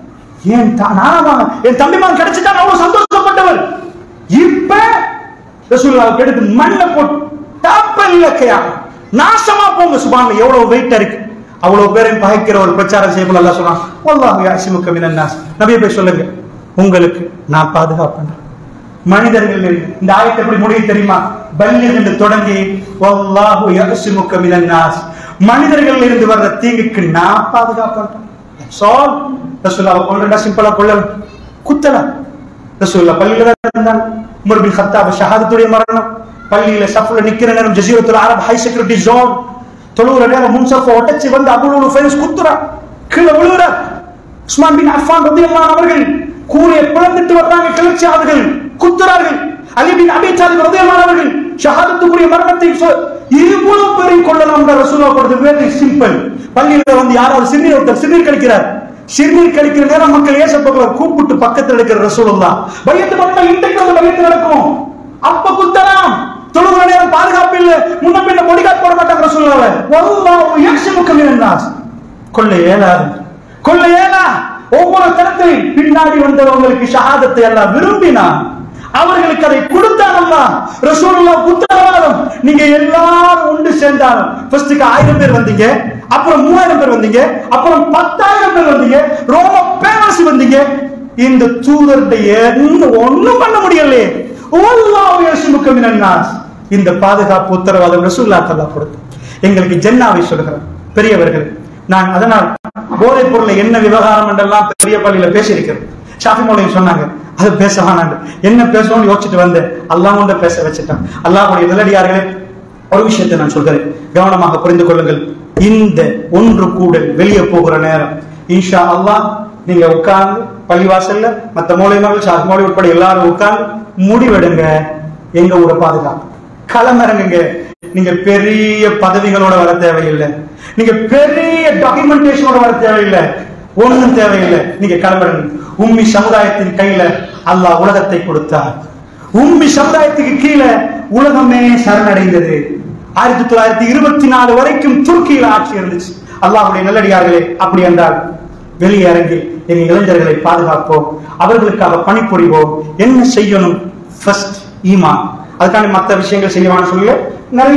ஏன் தா- நானாமா என் தம்பிமான் கிடைச்சிட்டா அவ்வளவு சந்தோஷப்பட்டவர் இப்ப ரசூல்லாவுக்கு எடுத்து மண்ணை போட்டு தாப்பல்ல கையா நாசமா போங்க சுபான்ல எவ்வளவு வெயிட் இருக்கு அவ்வளவு பேரையும் பகைக்கிற ஒரு பிரச்சாரம் செய்யப்பட அல்லாஹ் சொல்றான் வல்லாஹு யாசிமுக்க மினன் நாஸ் நபியே போய் சொல்லுங்க உங்களுக்கு நான் பாதுகாப்பேன் மனிதர்கள் இருந்து. இந்த ஆயத்தை எப்படி முடியும் தெரியுமா பல்லில் என்று தொடங்கி வல்லாஹு யாசிமுக்க மினன் நாஸ் மனிதர்கள் இருந்து வர்ற தீங்குக்கு நான் பாதுகாப்பேன் சால் ரசூல்லாவை கொள்றா சிம்பிளா கொள்ள குத்தலாம் ரசூல்லா பள்ளியில தான் இருந்தாங்க உமர் பின் கத்தாப் ஷஹாதத்துடைய மரணம் பள்ளியில சஃப்ல நிக்கிற நேரம் ஜசீரத்துல் அரப் ஹை செக்யூரிட்டி ஜோன் தொழுகிற நேரம் முன்சஃப ஒட்டச்சி வந்து அபுல் ஃபைஸ் குத்துறா கீழே விழுகுறா உஸ்மான் பின் அஃபான் ரலியல்லாஹு அவர்கள் கூரையை பிளந்துட்டு வர்றாங்க கிளர்ச்சியாளர்கள் குத்துறார்கள் அலி பின் அபி தாலிப் ரலியல்லாஹு அவர்கள் ஷஹாதத்துக்குரிய மரணத்தை சொ- இவ்வளவு பேரையும் கொள்ளலாம் ரசூலா கொடுத்து வெரி சிம்பிள் பள்ளியில வந்து யாராவது சிறுநீர் ஒருத்தர் சிறுநீர் கழிக்கிறார் சிறுநீர் கழிக்கிற நேரம் மக்கள் ஏசப்பவர் கூப்பிட்டு பக்கத்தில் இருக்கிற ரசூலுல்லா பயத்து பண்ண இன்றைக்கு வந்து பயத்து நடக்கும் அப்ப குத்தலாம் தொழுகிற நேரம் பாதுகாப்பு இல்ல முன்ன பின்ன பொடிகாட் போட மாட்டாங்க ரசூலுல்லாவை வல்லாஹு யக்ஷிமுக மினன் நாஸ் கொள்ள இயலாது கொள்ள இயலா ஒவ்வொரு தரத்திலும் பின்னாடி வந்தவங்களுக்கு ஷஹாதத்தை எல்லாம் விரும்பினான் அவர்களுக்கு அதை கொடுத்தான் அல்லாஹ் ரசூலுல்லாஹ் உத்தரவாதம் நீங்க எல்லாரும் ஒன்று சேர்ந்தாலும் ஃபர்ஸ்ட்டுக்கு ஆயிரம் பேர் வந்தீங்க அப்புறம் மூவாயிரம் பேர் வந்தீங்க அப்புறம் பத்தாயிரம் பேர் வந்தீங்க ரோம பேரரசு வந்தீங்க இந்த தூதருடைய ஒண்ணும் பண்ண முடியலையே வல்லாஹு யஸ்முக மினன் நாஸ் இந்த பாதுகாப்பு உத்தரவாதம் ரசூலுல்லாஹ் தஆலா கொடுத்து எங்களுக்கு ஜென்னாவை சொல்கிறார் பெரியவர்கள் நான் அதனால் போதைப் பொருளை என்ன விவகாரம் என்றெல்லாம் பெரிய பள்ளியில பேசியிருக்கிறேன் ஷாஃபி மௌலியும் சொன்னாங்க அது பேச வேணாண்டு என்ன பேசணும்னு யோசிச்சுட்டு வந்தேன் அல்லாஹ் கொண்டு பேச வச்சுட்டான் அல்லாஹ்வுடைய நிலடியார்களே ஒரு விஷயத்தை நான் சொல்கிறேன் கவனமாக புரிந்து கொள்ளுங்கள் இந்த ஒன்று கூடல் வெளியே போகிற நேரம் இன்ஷா அல்லாஹ் நீங்க உட்கார்ந்து பள்ளிவாசல்ல மத்த மூலியமார்கள் ஷாஃபி மௌலி உட்பட எல்லாரும் உட்கார்ந்து முடிவெடுங்க எங்க ஊரை பாதுகாப்பு களமிறங்குங்க நீங்க பெரிய பதவிகளோட வர தேவையில்லை நீங்க பெரிய டாக்குமெண்டேஷனோட வர தேவையில்லை ஒண்ணும் தேவையில்லை நீங்க கிளம்பிடுங்க உம்மி சமுதாயத்தின் கையில அல்லாஹ் உலகத்தை கொடுத்தார் உம்மி சமுதாயத்துக்கு கீழே உலகமே சரணடைந்தது ஆயிரத்தி தொள்ளாயிரத்தி இருபத்தி நாலு வரைக்கும் துருக்கியில் ஆட்சி இருந்துச்சு அல்லாஹ்வுடைய நல்லடியார்களே அப்படி என்றால் வெளியே இறங்கி எங்க இளைஞர்களை பாதுகாப்போம் அவர்களுக்காக பணிபுரிவோம் என்ன செய்யணும் ஃபர்ஸ்ட் ஈமான் அதுக்கான மற்ற விஷயங்கள் செய்யவான்னு சொல்லி நிறைய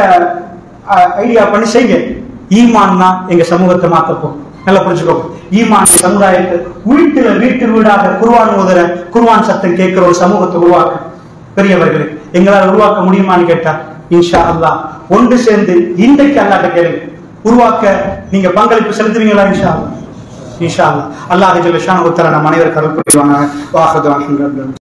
ஐடியா பண்ணி செய்யுங்க ஈமான்னா எங்க சமூகத்தை மாத்தப்போம் நல்லா புரிஞ்சுக்கோ ஈமான் சமுதாயத்தை வீட்டுல வீட்டு வீடாக குர்வான் ஓதுற குர்வான் சத்தம் கேட்கிற ஒரு சமூகத்தை உருவாக்க பெரியவர்களே எங்களால் உருவாக்க முடியுமான்னு கேட்டா இன்ஷா அல்லாஹ் ஒன்று சேர்ந்து இன்றைக்கு அல்லாட்ட கேளுங்க உருவாக்க நீங்க பங்களிப்பு செலுத்துவீங்களா இன்ஷா அல்லாஹ் இன்ஷா அல்லாஹ் அல்லாஹ் ஜல்ல ஷானு தஆலா நம் அனைவருக்கு அருள் புரிவானாக வாஹது அல்ஹம்துலில்லாஹ்